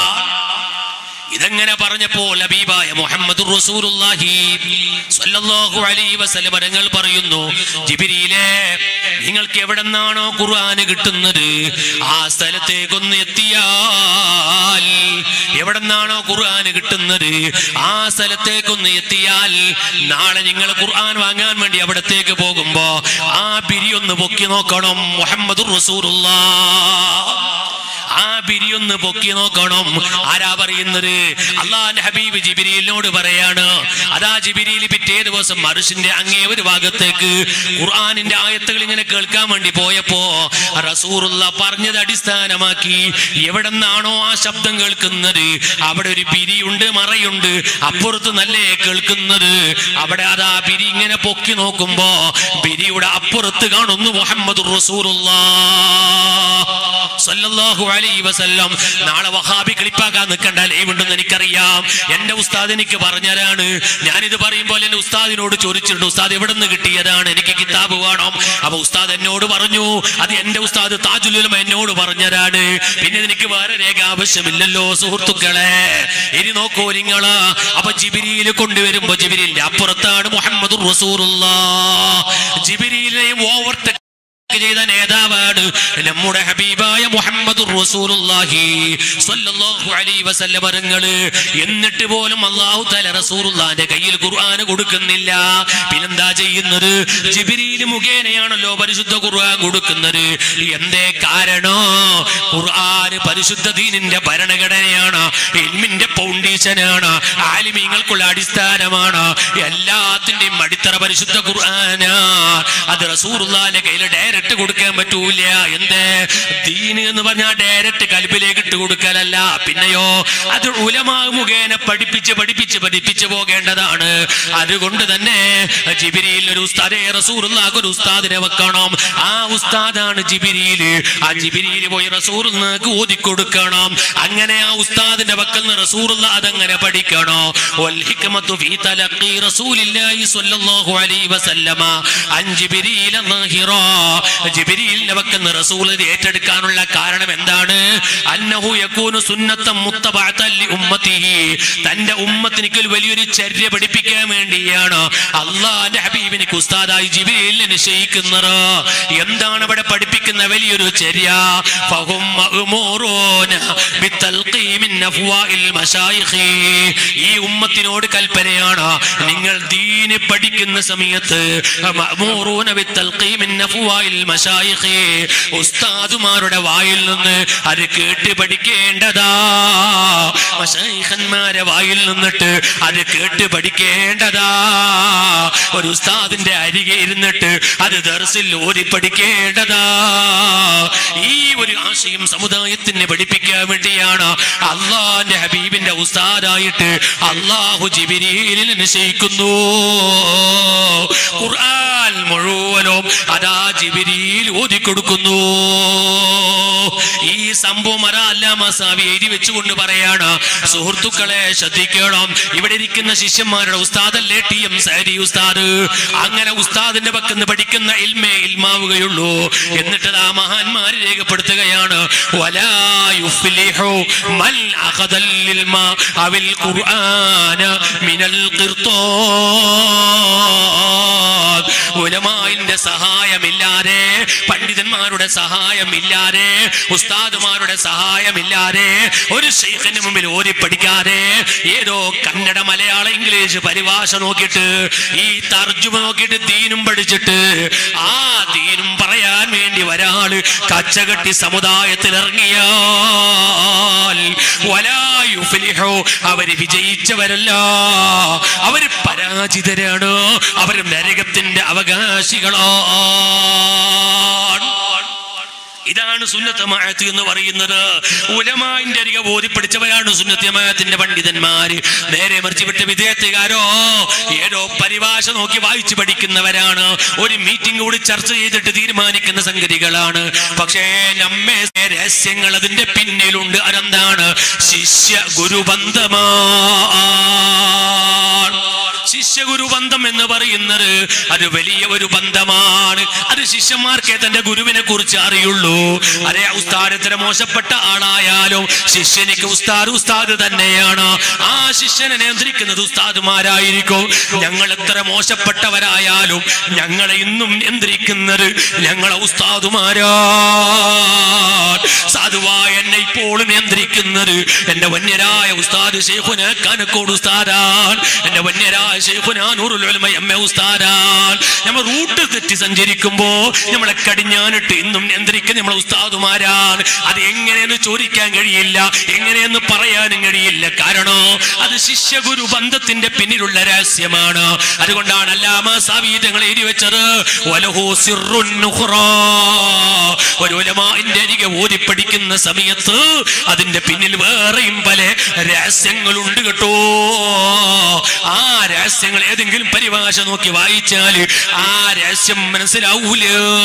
ഇതെങ്ങനെ പറഞ്ഞപ്പോൾ ഹബീബായ മുഹമ്മദ് റസൂലുള്ളാഹി സ്വല്ലല്ലാഹു അലൈഹി വസല്ലം തങ്ങൾ പറയുന്നു ജിബ്രീലേ നിങ്ങൾക്ക് എവിടെ നിന്നാണോ ഖുർആൻ കിട്ടുന്നത് ആ സ്ഥലത്തേക്കൊന്ന് എത്തിയാൽ എവിടെ നിന്നാണോ ഖുർആൻ കിട്ടുന്നത് ആ സ്ഥലത്തേക്കൊന്ന് എത്തിയാൽ നാളെ നിങ്ങൾ ഖുർആൻ വാങ്ങാൻ വേണ്ടി അവിടത്തേക്ക് പോകുമ്പോ ആ പിരി ഒന്ന് പൊക്കി നോക്കണം മുഹമ്മദ് റസൂലുള്ളാഹ് ആ ബിരിയൊന്ന് പൊക്കി നോക്കണം ആരാ പറയുന്നത് അള്ളാന്റെ ഹബീബ് ജിബിരിയിലിനോട് പറയാണ് അതാ ജിബിരിയിൽ പിറ്റേ ദിവസം മറുഷിന്റെ അങ്ങേ ഒരു ഭാഗത്തേക്ക് ഖുർആനിന്റെ ആയത്തുകൾ ഇങ്ങനെ കേൾക്കാൻ വേണ്ടി പോയപ്പോ റസൂറുള്ള പറഞ്ഞത് അടിസ്ഥാനമാക്കി എവിടെ നിന്നാണോ ആ ശബ്ദം കേൾക്കുന്നത് അവിടെ ഒരു പിരിയുണ്ട് മറയുണ്ട് അപ്പുറത്ത് നല്ലേ കേൾക്കുന്നത് അവിടെ അതാ പിരി ഇങ്ങനെ പൊക്കി നോക്കുമ്പോ പിരിയുടെ അപ്പുറത്ത് കാണുന്നു മുഹമ്മദ് സല്ലല്ലാഹു അലൈഹി വസല്ലം നാളെ വഹാബി ക്ലിപ്പാക്കാൻ നിൽക്കണ്ട ലൈവ് ഉണ്ടെന്ന് എനിക്കറിയാം എന്റെ ഉസ്താദ് എനിക്ക് പറഞ്ഞതാണ് ഞാനിത് പറയുമ്പോൾ എന്റെ ഉസ്താദിനോട് ചോദിച്ചിട്ടുണ്ട് ഉസ്താദ് എവിടെ നിന്ന് കിട്ടിയതാണ് എനിക്ക് കിതാബ് വേണം അപ്പൊ ഉസ്താദ് എന്നോട് പറഞ്ഞു അത് എന്റെ ഉസ്താദ് താജുലുലമ എന്നോട് പറഞ്ഞതാണ് പിന്നെ എനിക്ക് വേറെ രേഖ ആവശ്യമില്ലല്ലോ സുഹൃത്തുക്കളെ ഇനി നോക്കൂ നിങ്ങള് അപ്പൊ ജിബിരിയിൽ കൊണ്ടുവരുമ്പോ ജിബിരിലിന്റെ അപ്പുറത്താണ് മുഹമ്മദ് റസൂറുള്ള ജിബിരിയിലെയും ഓവർടേക്ക് ചെയ്ത നേതാവാണ് നമ്മുടെ ഹബീബായ മുഹമ്മദ് റസൂലുള്ളാഹി സ്വല്ലല്ലാഹു അലൈഹി വസല്ലം പറങ്ങള് എന്നിട്ട് പോലും അല്ലാഹു തആല റസൂലുള്ളാഹിന്റെ കയ്യിൽ ഖുർആൻ കൊടുക്കുന്നില്ല പിന്നെന്താ ചെയ്യുന്നത് ജിബ്രീൽ മുഖേനയാണല്ലോ പരിശുദ്ധ ഖുർആൻ കൊടുക്കുന്നത് എന്തേ കാരണോ ഖുർആൻ പരിശുദ്ധ ദീനിന്റെ ഭരണഘടനയാണ് ഇൽമിന്റെ ഫൗണ്ടേഷനാണ് ആലിമീങ്ങൾക്കുള്ള അടിസ്ഥാനമാണ് എല്ലാത്തിന്റെയും അടിത്തറ പരിശുദ്ധ ഖുർആനാ അത് റസൂലുള്ളാഹിന്റെ കയ്യിൽ ഡയറക്റ്റ് കൊടുക്കാൻ പറ്റൂല എന്ത് ദീന് എന്ന് പറഞ്ഞാൽ ഡയറക്റ്റ് കൽബിലേക്ക് ഇട്ട് കൊടുക്കലല്ല പിന്നെയോ അത് ഉലമാ മുഖേന പഠിപ്പിച്ച് പഠിപ്പിച്ച് പഠിപ്പിച്ച് പോകേണ്ടതാണ് അതുകൊണ്ട് തന്നെ ജിബിരിയിൽ ഒരു ഉസ്താദെ റസൂറുള്ളാഹ് ഒരു ഉസ്താദിനെ വെക്കണം ആ ഉസ്താദാണ് ജിബിരിയിൽ ആ ജിബിരിയിൽ പോയി റസൂറുള്ളാഹ് ഓതി കൊടുക്കണം അങ്ങനെ ആ ഉസ്താദിന്റെ പക്കൽ നിന്ന് റസൂറുള്ള അതങ്ങനെ പഠിക്കണോ വൽ ഹിക്മത്തു ഫീ തലഖി റസൂലില്ലാഹി സ്വല്ലല്ലാഹു അലൈഹി വസല്ലമ അൻ ജിബ്രീൽ ളാഹിറാ ജിബ്രീലിന്റെ പക്കൽ നിന്ന് റസൂൽ ഇത് ഏറ്റെടുക്കാനുള്ള കാരണം എന്താണ് അന്നഹു യകൂനു സുന്നത്തം മുത്തബഅതൻ ലി ഉമ്മത്തിഹി തന്റെ ഉമ്മത്തിനിക്ക് വലിയൊരു ചര്യ പഠിപ്പിക്കാൻ വേണ്ടിയാണ് അള്ളാന്റെ ഹബീബിനിക്ക് ഉസ്താദായി ജിബ്രീലിനെ നിശ്ചയിക്കുന്നത് എന്താണ് അവിടെ പഠിപ്പിക്കുന്ന വലിയൊരു ചര്യ ഫഹും മഅ്മൂറൂന ബിത്തൽഖീമിൻ അഫ്വാഇൽ മശായിഖി ഈ ഉമ്മത്തിനോട് കൽപ്പനയാണ് നിങ്ങൾ ദീന് പഠിക്കുന്ന സമയത്ത് മഅ്മൂറൂന ബിത്തൽഖീമിൻ അഫ്വാഇൽ മശായിഖി മശായിഖേ ഉസ്താദുമാരുടെ വായിൽ നിന്ന് അത് കേട്ട് പഠിക്കേണ്ടതാ മശായിഖന്മാരെ വായിൽ നിന്നിട്ട് അത് കേട്ട് പഠിക്കേണ്ടതാ ഒരു ഉസ്താദിന്റെ അരികെ ഇരുന്നിട്ട് അത് ദർസിൽ ഓതി പഠിക്കേണ്ടതാ ഈ ഒരു ആശയം സമുദായത്തിന് പഠിപ്പിക്കാൻ വേണ്ടിയാണ് അള്ളാന്റെ ഹബീബിന്റെ ഉസ്താദായിട്ട് അള്ളാഹു ജിബിരിയിൽ നിശ്ചയിക്കുന്നു ഖുർആൻ മുഴുവനും അതാ ജിബിരിയിൽ ഓതിക്കൊടുക്കുന്നു ഈ സംഭവം അതാ അല്ലാമാസാവി എഴുതി വെച്ചുകൊണ്ട് പറയാണ് സുഹൃത്തുക്കളെ ശ്രദ്ധിക്കണം ഇവിടെ ഇരിക്കുന്ന ശിഷ്യന്മാരുടെ ഉസ്താദല്ലേ ടി എം സാരി ഉസ്താദ് അങ്ങനെ ഉസ്താദിന്റെ പക്കന്ന് പഠിക്കുന്ന ഇൽമേ ഇൽമാവുകയുള്ളൂ എന്നിട്ട് ആ മഹാന്മാര് രേഖപ്പെടുത്തുകയാണ് വലാ യുഫ്ലിഹു മൻ അഖദൽ ഇൽമ അവിൽ ഖുർആന മിനൽ ഖിർത്താസ് ഉലമായിന്റെ സഹായമില്ലാതെ പണ്ഡിതന്മാരുടെ സഹായമില്ലാതെ ഉസ്താദുമാരുടെ സഹായമില്ലാതെ ഒരു ഷെയ്ഖിന് മുമ്പിൽ ഓരി പഠിക്കാതെ ഏതോ കന്നഡ മലയാള ഇംഗ്ലീഷ് പരിഭാഷ നോക്കിയിട്ട് ഈ തർജുമ നോക്കിയിട്ട് ദീനും പഠിച്ചിട്ട് ആ ദീനും പറയാൻ വേണ്ടി ഒരാള് കച്ചകെട്ടി സമുദായത്തിൽ ഇറങ്ങിയാൽ വലായുഫ്ലിഹു അവര് വിജയിച്ചവരല്ല അവര് പരാജിതരാണ് അവര് നരകത്തിന്റെ അവകാശികളാണ് ഇതാണ് സുന്നത്തമായത്ത് എന്ന് പറയുന്നത് ഉലമാന്റെ അരികെ ബോധ്യപ്പെടുത്തവരാണ് സുന്നത്തമായത്തിന്റെ പണ്ഡിതന്മാര് നേരെ മറിച്ച് വിട്ട് വിദേഹത്തുകാരോ ഏതോ പരിഭാഷ നോക്കി വായിച്ചു പഠിക്കുന്നവരാണ് ഒരു മീറ്റിംഗ് കൂടി ചർച്ച ചെയ്തിട്ട് തീരുമാനിക്കുന്ന സംഗതികളാണ് പക്ഷേ നമ്മെ രഹസ്യങ്ങൾ അതിന്റെ പിന്നിലുണ്ട് അതെന്താണ് ശിഷ്യ ഗുരുബന്ധമാണ് ശിഷ്യഗുരു ബന്ധം എന്ന് പറയുന്നത് അത് വലിയ ഒരു ബന്ധമാണ് അത് ശിഷ്യന്മാർക്കേ തന്റെ ഗുരുവിനെ കുറിച്ച് അറിയുള്ളൂ അതേ ഉസ്താദ് എത്ര മോശപ്പെട്ട ആളായാലും ശിഷ്യനിക്ക് ഉസ്താദ് ഉസ്താദ് തന്നെയാണ് ആ ശിഷ്യനെ നിയന്ത്രിക്കുന്നത് ഉസ്താദുമാരായിരിക്കും ഞങ്ങൾ എത്ര മോശപ്പെട്ടവരായാലും ഞങ്ങളെ ഇന്നും നിയന്ത്രിക്കുന്നത് ഞങ്ങളെ ഉസ്താദുമാരാ സാധുവായ എന്നെ ഇപ്പോൾ നിയന്ത്രിക്കുന്നത് എന്റെ വന്യരായ ഉസ്താദ് ഷെയ്ഖുന കനക്കോട് ഉസ്താദാൻ എന്റെ വന്യരായ ഷെയ്ഖുന നൂറുൽ ഉലമ എമ്മ ഉസ്താദാൻ നമ്മൾ റൂട്ട് തെറ്റി സഞ്ചരിക്കുമ്പോ നമ്മളെ കടിഞ്ഞാനിട്ട് ഇന്നും നിയന്ത്രിക്കുന്ന നമ്മളെ ഉസ്താദുമാരാണ് അത് എങ്ങനെയെന്ന് ചോദിക്കാൻ കഴിയില്ല എങ്ങനെയെന്ന് പറയാനും കഴിയില്ല കാരണം അത് ശിഷ്യഗുരു ബന്ധത്തിന്റെ പിന്നിലുള്ള രഹസ്യമാണ് അതുകൊണ്ടാണ് അല്ലാമ സാവീതങ്ങൾ എഴുതി വെച്ചത് വലഹു സിറുൻ നുഖ്റാ. ഒരു ഉലമാന്റെ അരികെ ഓതി പഠിക്കുന്ന സമയത്ത് അതിന്റെ പിന്നിൽ വേറെയും പല രഹസ്യങ്ങളുണ്ട് കേട്ടോ ആ രഹസ്യങ്ങൾ ഏതെങ്കിലും പരിഭാഷ നോക്കി വായിച്ചാൽ ആ രഹസ്യം മനസ്സിലാവൂല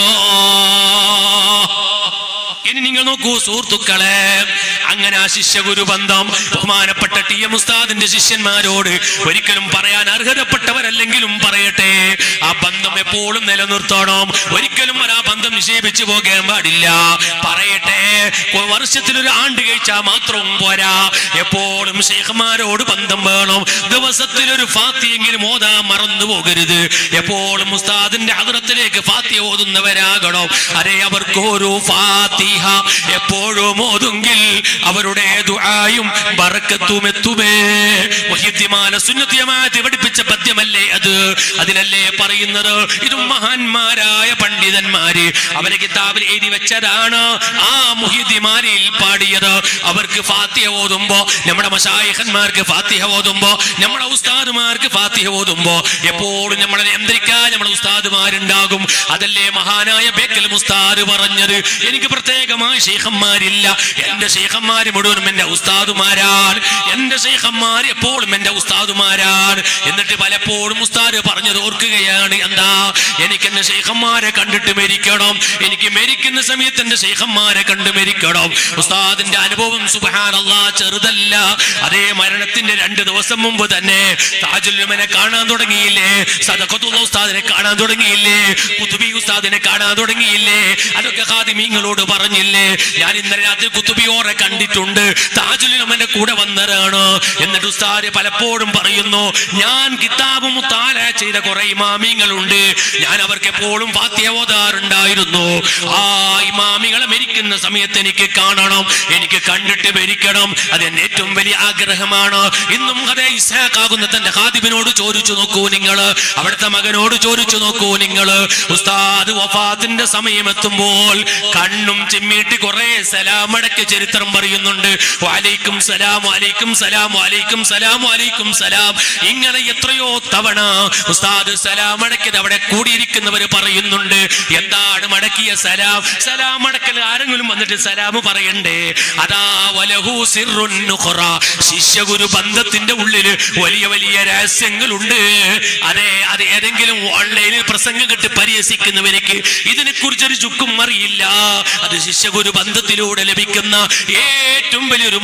ഇനി നിങ്ങൾ നോക്കൂ സുഹൃത്തുക്കളെ അങ്ങനെ ആ ശിഷ്യഗുരു ബന്ധം ബഹുമാനപ്പെട്ട ടി എം ഉസ്താദിന്റെ ശിഷ്യന്മാരോട് ഒരിക്കലും പറയാൻ അർഹതപ്പെട്ടവരല്ലെങ്കിലും പറയട്ടെ ആ ബന്ധം എപ്പോഴും നിലനിർത്തണം ഒരിക്കലും ആ ബന്ധം നിഷേപിച്ചു പോകാൻ പാടില്ല പറയട്ടെ കൊ- വർഷത്തിൽ ഒരു ആണ്ട് കഴിച്ചാൽ മാത്രവും പോരാ എപ്പോഴും ശേഖന്മാരോട് ബന്ധം വേണം ദിവസത്തിൽ ഒരു ഫാത്തിയെങ്കിലും ഓതാൻ മറന്നു പോകരുത് എപ്പോഴും ഉസ്താദിന്റെ അതിരത്തിലേക്ക് ഫാത്തി ഓതുന്നവരാകണം അരെ അവർക്ക് ഒരു ഫാത്തിഹ എപ്പോഴും ഓതുങ്കിൽ അവരുടെ ദുആയും ബറക്കത്തും എത്തുമേ വഹിദ്യമാന സുന്നത്തിയമാറ്റി പഠിപ്പിച്ച പദ്യമല്ലേ അത് അതിലല്ലേ പറയുന്നത് ഇതും മഹാന്മാരായ പണ്ഡിതന്മാര് അവരെ കിതാബിൽ എഴുതി വെച്ചതാണ് ആ മുഹിദ്യമാരിൽ പാടിയത് അവർക്ക് ഫാത്തിഹ ഓതുമ്പോ നമ്മുടെ മഷായിഖന്മാർക്ക് ഫാത്തിഹ ഓതുമ്പോ നമ്മുടെ ഉസ്താദുമാർക്ക് ഫാത്തിഹ ഓതുമ്പോ എപ്പോഴും നമ്മളെ നിയന്ത്രിക്കാൻ നമ്മുടെ ഉസ്താദുമാരുണ്ടാകും അതല്ലേ മഹാനായ ബേക്കൽ മുസ്താദ് പറഞ്ഞത് എനിക്ക് പ്രത്യേകമായി ഷെയ്ഖന്മാരില്ല എന്റെ ഷെയ്ഖന്മാര് മുഴുവനും എന്റെ ഉസ്താദുമാരാണ് എന്റെ ഷെയ്ഖന്മാർ എപ്പോഴും എന്റെ ഉസ്താദുമാരാണ് എന്നിട്ട് പലപ്പോഴും ഉസ്താദ് പറഞ്ഞത് ഓർക്കുകയാണ് എന്താ എനിക്ക് എന്റെ ഷെയ്ഖന്മാരെ കണ്ടിട്ട് മരിക്കണം എനിക്ക് മരിക്കുന്ന സമയത്ത് എന്റെ ഷെയ്ഖന്മാരെ കണ്ട് മരിക്കണം ഉസ്താദിന്റെ അനുഭവം സുബഹാനല്ലാ ചെറുതല്ല അതേ മരണത്തിന്റെ രണ്ട് ദിവസം മുമ്പ് തന്നെ താജുല്ലുമനെ കാണാൻ തുടങ്ങിയില്ലേ സദഖത്തുള്ള ഉസ്താദിനെ കാണാൻ തുടങ്ങിയില്ലേ കുത്തുബി ഉസ്താദിനെ കാണാൻ തുടങ്ങിയില്ലേ അതൊക്കെ ഖാദിമീങ്ങളോട് പറഞ്ഞില്ലേ ഞാൻ ഇന്നലെ രാത്രി കുത്തുബിയോറെ കണ്ടു കണ്ടിട്ടുണ്ട് താജുലിനും എന്റെ കൂടെ വന്നതാണ് എന്നിട്ട് ഉസ്താദ് പലപ്പോഴും പറയുന്നു ഞാൻ കിതാബ് മുത്താല ചെയ്ത കുറെ ഇമാമിങ്ങളുണ്ട് ഞാൻ അവർക്ക് എപ്പോഴും ഫാത്തിയ ഓതാറുണ്ടായിരുന്നു ആ ഇമാമികളെ മരിക്കുന്ന സമയത്ത് എനിക്ക് കാണണം എനിക്ക് കണ്ടിട്ട് മരിക്കണം അത് എന്റെ ഏറ്റവും വലിയ ആഗ്രഹമാണ് ഇന്നും അതേ ഇസാഖാകുന്ന തന്റെ ഹാദിബിനോട് ചോദിച്ചു നോക്കൂ നിങ്ങൾ അവിടുത്തെ മകനോട് ചോദിച്ചു നോക്കൂ നിങ്ങൾ ഉസ്താദ് വഫാത്തിന്റെ സമയം എത്തുമ്പോൾ കണ്ണും ചിമ്മിയിട്ട് കുറെ സലാമടക്ക് ചരിത്രം പറയുന്നുണ്ട് വാലൈക്കും സലാം വാലൈക്കും സലാം വാലൈക്കും സലാം വാലൈക്കും സലാം ഇങ്ങനെ എത്രയോ തവണ ഉസ്താദ് സലാം അടക്കിയത് അവിടെ കൂടിയിരിക്കുന്നവര് പറയുന്നുണ്ട് എന്താണ് മടക്കിയ സലാം സലാം അടക്കൽ ആരെങ്കിലും വന്നിട്ട് സലാം പറയണ്ടേ അതാ വലഹു സിറുൻ നുഖറ. ശിഷ്യഗുരു ബന്ധത്തിന്റെ ഉള്ളിൽ വലിയ വലിയ രഹസ്യങ്ങളുണ്ട് അതെ അത് ഏതെങ്കിലും ഓൺലൈനിൽ പ്രസംഗം കെട്ട് പരിഹസിക്കുന്നവർക്ക് ഇതിനെ കുറിച്ചൊരു ചുക്കും അറിയില്ല അത് ശിഷ്യഗുരു ബന്ധത്തിലൂടെ ലഭിക്കുന്ന ഏറ്റവും വലിയൊരു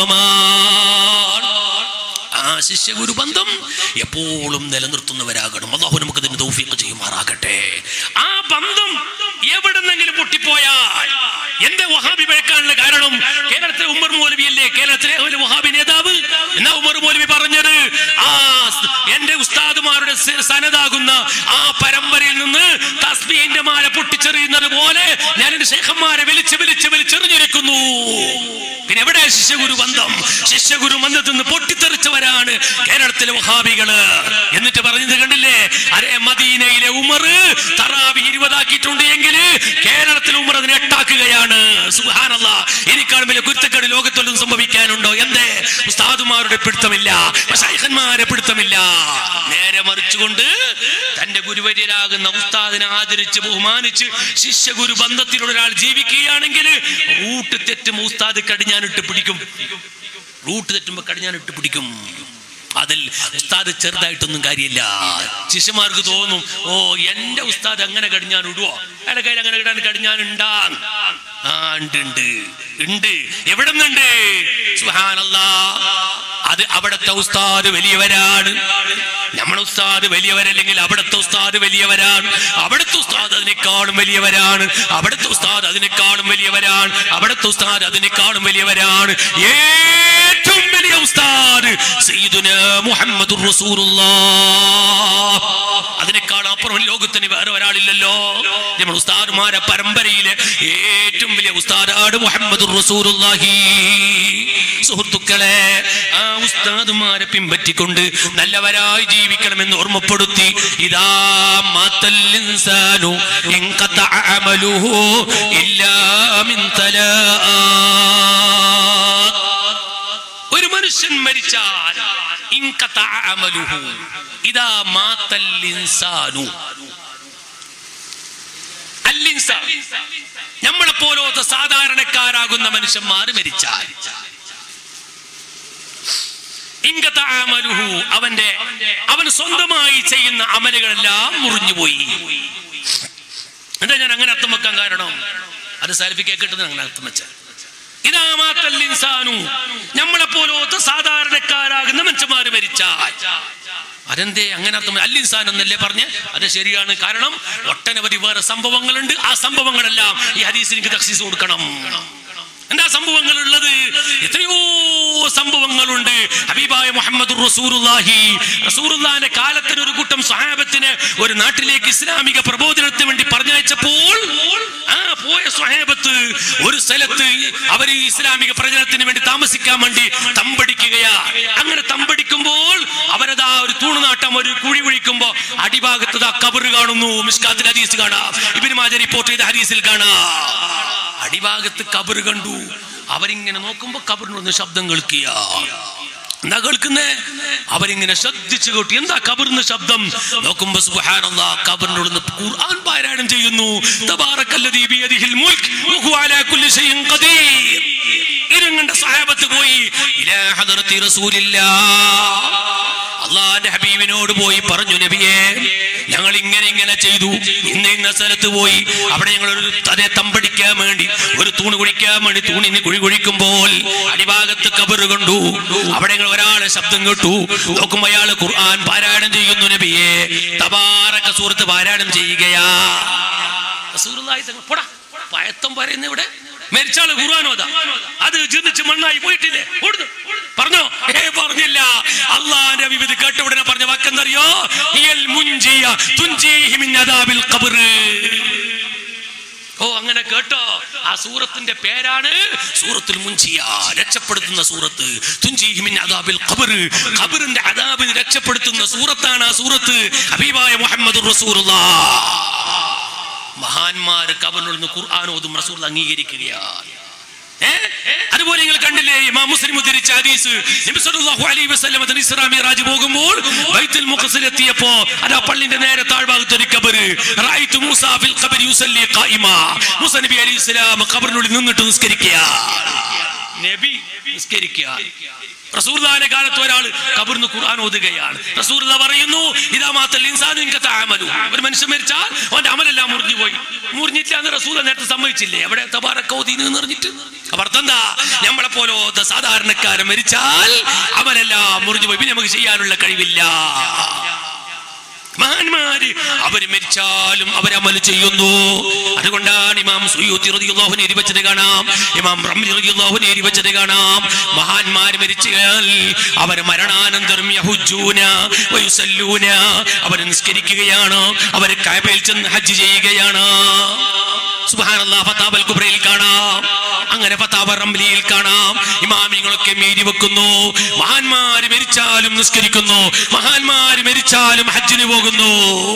മഹത്വമാണ് ആ ശിഷ്യഗുരു ബന്ധം എപ്പോഴും നിലനിർത്തുന്നവരാകണം അള്ളാഹു നമുക്ക് ഇതിന് തൗഫീഖ് ചെയ്യുമാറാകട്ടെ ആ ബന്ധം എവിടെന്നെങ്കിലും പൊട്ടിപ്പോയാൽ എന്റെ വഹാബി പേക്കാനുള്ള കാരണം കേരളത്തിലെ ഉമ്മർ മൗലവിയല്ലേ കേരളത്തിലെ ഒരു വഹാബി നേതാവ് എന്നാ ഉമ്മർ മൗലവി പറഞ്ഞത് ആ സ് എന്റെ ഉസ്താദുമാരുടെ സ- സനതാകുന്ന ആ പരമ്പരയിൽ നിന്ന് തസ്ബീന്റെ മാല പൊട്ടിച്ചെറിയുന്നത് പോലെ ഞാൻ എന്റെ ശേഖന്മാരെ വിളിച്ച് വിളിച്ച് വിളിച്ചെറിഞ്ഞിരിക്കുന്നു പിന്നെ എവിടെ ശിഷ്യഗുരു ബന്ധം ശിഷ്യഗുരു ബന്ധത്തിൽ നിന്ന് പൊട്ടിത്തെറിച്ചവരാണ് കേരളത്തിലെ വഹാബികള് എന്നിട്ട് പറഞ്ഞത് കണ്ടില്ലേ അരേ മദീനയിലെ ഉമർ തറാവി ഇരുപതാക്കിയിട്ടുണ്ട് എങ്കിൽ കേരളത്തിലെ ഉമർ അതിനെ എട്ടാക്കുകയാണ് സുഹാനല്ല എനിക്കാണ് വലിയ കുരുത്തക്കേട് ലോകത്തൊന്നും സംഭവിക്കാനുണ്ടോ എന്തേ ഉസ്താദുമാരുടെ പിടുത്തമില്ല ശൈഖന്മാരെ പിടുത്തമില്ല നേരെ മറിച്ചുകൊണ്ട് തന്റെ ഗുരുവര്യരാകുന്ന ഉസ്താദിനെ ആദരിച്ച് ബഹുമാനിച്ച് ശിഷ്യഗുരു ബന്ധത്തിലുള്ള ഒരാൾ ജീവിക്കുകയാണെങ്കിൽ റൂട്ട് തെറ്റും ഉസ്താദ് കടിഞ്ഞാനിട്ട് പിടിക്കും റൂട്ട് തെറ്റുമ്പോ കടിഞ്ഞാനിട്ട് പിടിക്കും അതിൽ ഉസ്താദ് ചെറുതായിട്ടൊന്നും കാര്യമില്ല ശിഷ്യന്മാർക്ക് തോന്നും ഓ എന്റെ ഉസ്താദ് അങ്ങനെ കടിഞ്ഞാൻ ഇടുവോ അയാളുടെ കയ്യിൽ അങ്ങനെ ഇടാൻ കടിഞ്ഞാൻ ഉണ്ടാ ആ ഉണ്ട് ഉണ്ട് ഉണ്ട് എവിടെ നിന്നുണ്ട് സുബ്ഹാനല്ലാ അത് അവിടത്തെ ഉസ്താദ് വലിയവരാണ് നമ്മുടെ ഉസ്താദ് വലിയവരല്ലെങ്കിൽ അവിടുത്തെ ഉസ്താദ് വലിയവരാണ് അവിടുത്തെ ഉസ്താദ് അതിനേക്കാളും വലിയവരാണ് അവിടുത്തെ ഉസ്താദ് അതിനേക്കാളും വലിയവരാണ് അവിടുത്തെ ഉസ്താദ് അതിനേക്കാളും വലിയവരാണ് ഏറ്റവും വലിയ ഉസ്താദ് സയ്യിദുന മുഹമ്മദുർ റസൂലുള്ളാഹ് അതിനേക്കാൾ അപ്പുറം ലോകത്തിന് വേറെ ഒരാളില്ലല്ലോ നമ്മൾ ഉസ്താദുമാരെ പരമ്പരയിലെ ഏറ്റവും വലിയ ഉസ്താദാണ് മുഹമ്മദുർ റസൂലുള്ളാഹി സുഹൃത്തുക്കളെ ആ ഉസ്താദുമാരെ പിൻപറ്റിക്കൊണ്ട് നല്ലവരായി ജീവിക്കണമെന്ന് ഓർമ്മപ്പെടുത്തി ഇതാ മാത്തൽ ഇൻസാനു ഇൻഖത അമലുഹു ഇല്ലാ മിൻ തലാ ഒരു മനുഷ്യൻ മരിച്ചാൽ ഇൻഖത അമലുഹു ഇദാ മാത്തൽ ഇൻസാനു അല്ലിൻസാൻ നമ്മളെ പോലത്തെ സാധാരണക്കാരാകുന്ന മനുഷ്യന്മാർ മരിച്ചാൽ ഇൻഖത അമലുഹു അവന്റെ അവൻ സ്വന്തമായി ചെയ്യുന്ന അമലുകളെല്ലാം മുറിഞ്ഞുപോയി എന്താ ഞാൻ അങ്ങനെ അർത്ഥം വെക്കാൻ കാരണം അത് സാരിഫിക്കെ കിട്ടുന്നത് അങ്ങനെ അർത്ഥം വെച്ചാൽ ഇതാ മാത്തൽ ഇൻസാനു നമ്മളെ പോലത്തെ സാധാരണക്കാരാകുന്ന മനുഷ്യന്മാര് മരിച്ചാൽ അതെന്തേ അങ്ങനെ അർത്ഥം അല്ലിൻസാൻ എന്നല്ലേ പറഞ്ഞ് അത് ശരിയാണ് കാരണം ഒട്ടനവധി വേറെ സംഭവങ്ങളുണ്ട് ആ സംഭവങ്ങളെല്ലാം ഈ ഹദീസിന് എനിക്ക് തക്സീസ് കൊടുക്കണം എന്താ സംഭവങ്ങൾ ഉള്ളത് എത്രയോ സംഭവങ്ങളുണ്ട് ഹബീബായ മുഹമ്മദ് റസൂറുല്ലാഹി റസൂറുല്ലാന്റെ കാലത്തിന് ഒരു കൂട്ടം സഹാബത്തിന് ഒരു നാട്ടിലേക്ക് ഇസ്ലാമിക പ്രബോധനത്തിന് വേണ്ടി പറഞ്ഞയച്ചപ്പോൾ ആ പോയ സ്വഹാബത്ത് ഒരു സ്ഥലത്ത് അവർ ഈ ഇസ്ലാമിക പ്രചരണത്തിന് വേണ്ടി താമസിക്കാൻ വേണ്ടി തമ്പടിക്കുകയാ അങ്ങനെ തമ്പടിക്കുമ്പോൾ അവരതാ ഒരു തൂണുനാട്ടം ഒരു കുഴി കുഴിക്കുമ്പോ അടിഭാഗത്ത് ദാ കബറ് കാണുന്നു മിസ്കാത്തിൽ ഹദീസ് കാണാം ഇബിന് മാജ റിപ്പോർട്ട് ചെയ്ത ഹദീസിൽ കാണാം അടിഭാഗത്ത് കബറ് കണ്ടു അവരിങ്ങനെ നോക്കുമ്പോ കബറിനൊന്ന് ശബ്ദം കേൾക്കുക എന്താ കേൾക്കുന്നേ അവരിങ്ങനെ ശ്രദ്ധിച്ചു കേട്ടു എന്താ കബറിന് ശബ്ദം നോക്കുമ്പോ സുബ്ഹാനല്ലാ കബറിനോട് ഖുർആൻ പാരായണം ചെയ്യുന്നു തബാറക്കല്ലദീ ബിയദിഹിൽ മുൽക്ക് വഹുവ അലാ കുല്ലി ഷൈഇൻ ഖദീർ ഇരുങ്ങണ്ട സഹാബത്ത് പോയി ഇലാ ഹദറത്തി റസൂലില്ലാഹ് അള്ളാന്റെ ഹബീബിനോട് പോയി പറഞ്ഞു നബിയെ ഞങ്ങൾ ഇങ്ങനെ ഇങ്ങനെ ചെയ്തു ഇന്ന ഇന്ന സ്ഥലത്ത് പോയി അവിടെ ഞങ്ങൾ ഒരു അതേ തമ്പടിക്കാൻ വേണ്ടി ഒരു തൂണ് കുഴിക്കാൻ വേണ്ടി തൂണിന് കുഴി കുഴിക്കുമ്പോൾ അടിഭാഗത്ത് കബറ് കണ്ടു അവിടെ ഞങ്ങൾ ഒരാളെ ശബ്ദം കേട്ടു നോക്കുമ്പോ അയാള് ഖുർആൻ പാരായണം ചെയ്യുന്നു നബിയെ തബാറക്ക സൂറത്ത് പാരായണം ചെയ്യുകയാ റസൂലുള്ളാഹി തങ്ങൾ പോടാ പയത്തം പറയുന്ന ഇവിടെ മരിച്ചാള് ഖുർആാനോദ അത് ചിന്തിച്ച് മണ്ണായി പോയിട്ടില്ലേ ഓടുന്നു. പറഞ്ഞോ ഏ പറഞ്ഞില്ല അള്ളാന്റെ വിവിധ കേട്ട ഉടനെ പറഞ്ഞ വാക്കെന്തറിയോ ഹിയൽ മുൻജിയ തുൻജീഹി മിൻ അദാബിൽ ഖബ്ർ ഓ അങ്ങനെ കേട്ടോ ആ സൂറത്തിന്റെ പേരാണ് സൂറത്തുൽ മുൻജിയ രക്ഷപ്പെടുത്തുന്ന സൂറത്ത് തുൻജീഹി മിൻ അദാബിൽ ഖബ്ർ ഖബറിന്റെ അദാബിന് രക്ഷപ്പെടുത്തുന്ന സൂറത്താണ് ആ സൂറത്ത് ഹബീബായ മുഹമ്മദ് റസൂലുള്ളാഹ് മഹാന്മാർ കബറിൽ നിന്ന് ഖുർആൻ ഓതും റസൂൽ അംഗീകരിക്കുകയാണ് ഏ? അതുപോലെ നിങ്ങൾ കണ്ടില്ലേ ഇമാം മുസ്ലിം ഉദ്ധരിച്ച ഹദീസ് നബി സല്ലല്ലാഹു അലൈഹി വസല്ലം അതിന് ഇസ്രാ മിറാജ് പോകുമ്പോൾ ബൈത്തുൽ മുഖസിൽ എത്തിയപ്പോ അതാ പള്ളിന്റെ നേരെ താഴ്ഭാഗത്ത് ഒരു കബർ റഅയ്തു മൂസ ഫിൽ ഖബർ യുസല്ലി ഖായിമ മൂസ നബി അലൈഹി സ്വലാം ഖബറിനുള്ളിൽ നിന്നിട്ട് നിസ്കരിക്കുക നബി നിസ്കരിക്കുക റസൂർദാന്റെ കാലത്ത് ഒരാൾ കബറിന് ഖുർആൻ ഓതുകയാണ് റസൂർദ പറയുന്നു ഇതാ മാത്രം ഇൻസാനും ഇൻകത്തെ അമലു ഒരു മനുഷ്യൻ മരിച്ചാൽ അവന്റെ അമലെല്ലാം മുറിഞ്ഞു പോയി മുറിഞ്ഞിട്ടില്ല എന്ന് റസൂൽ നേരത്തെ സമ്മതിച്ചില്ലേ അവിടെ തബാറക്കൗദീന് നിറഞ്ഞിട്ട് അപ്പൊ അർത്ഥം എന്താ നമ്മളെ പോലത്തെ സാധാരണക്കാരൻ മരിച്ചാൽ അവരെല്ലാം മുറിഞ്ഞു പോയി പിന്നെ നമുക്ക് ചെയ്യാനുള്ള കഴിവില്ല മഹാന്മാര് അവര് മരിച്ചാലും അവരമൽ ചെയ്യുന്നു അതുകൊണ്ടാണ് ഇമാം സുയൂത്തി റളിയല്ലാഹു അൻഹു വെച്ചത് കാണാം ഇമാം റംലി റളിയല്ലാഹു അൻഹു വെച്ചത് കാണാം മഹാന്മാര് മരിച്ചാൽ അവർ മരണാനന്തരം യഹുജൂന വയുസല്ലൂന അവർ നിസ്കരിക്കുകയാണ് അവർ കഅബയിൽ ചെന്ന് ഹജ്ജ് ചെയ്യുകയാണ് സുബ്ഹാനല്ലാഹ് ഫതാബൽ കുബ്രയിൽ കാണാം അങ്ങനെ ഫതാബ റംലിയിൽ കാണാം ഇമാമിങ്ങളൊക്കെ മീരി വെക്കുന്നു മഹാന്മാര് മരിച്ചാലും നിസ്കരിക്കുന്നു മഹാന്മാര് മരിച്ചാലും ഹജ്ജിന് പോകുന്നു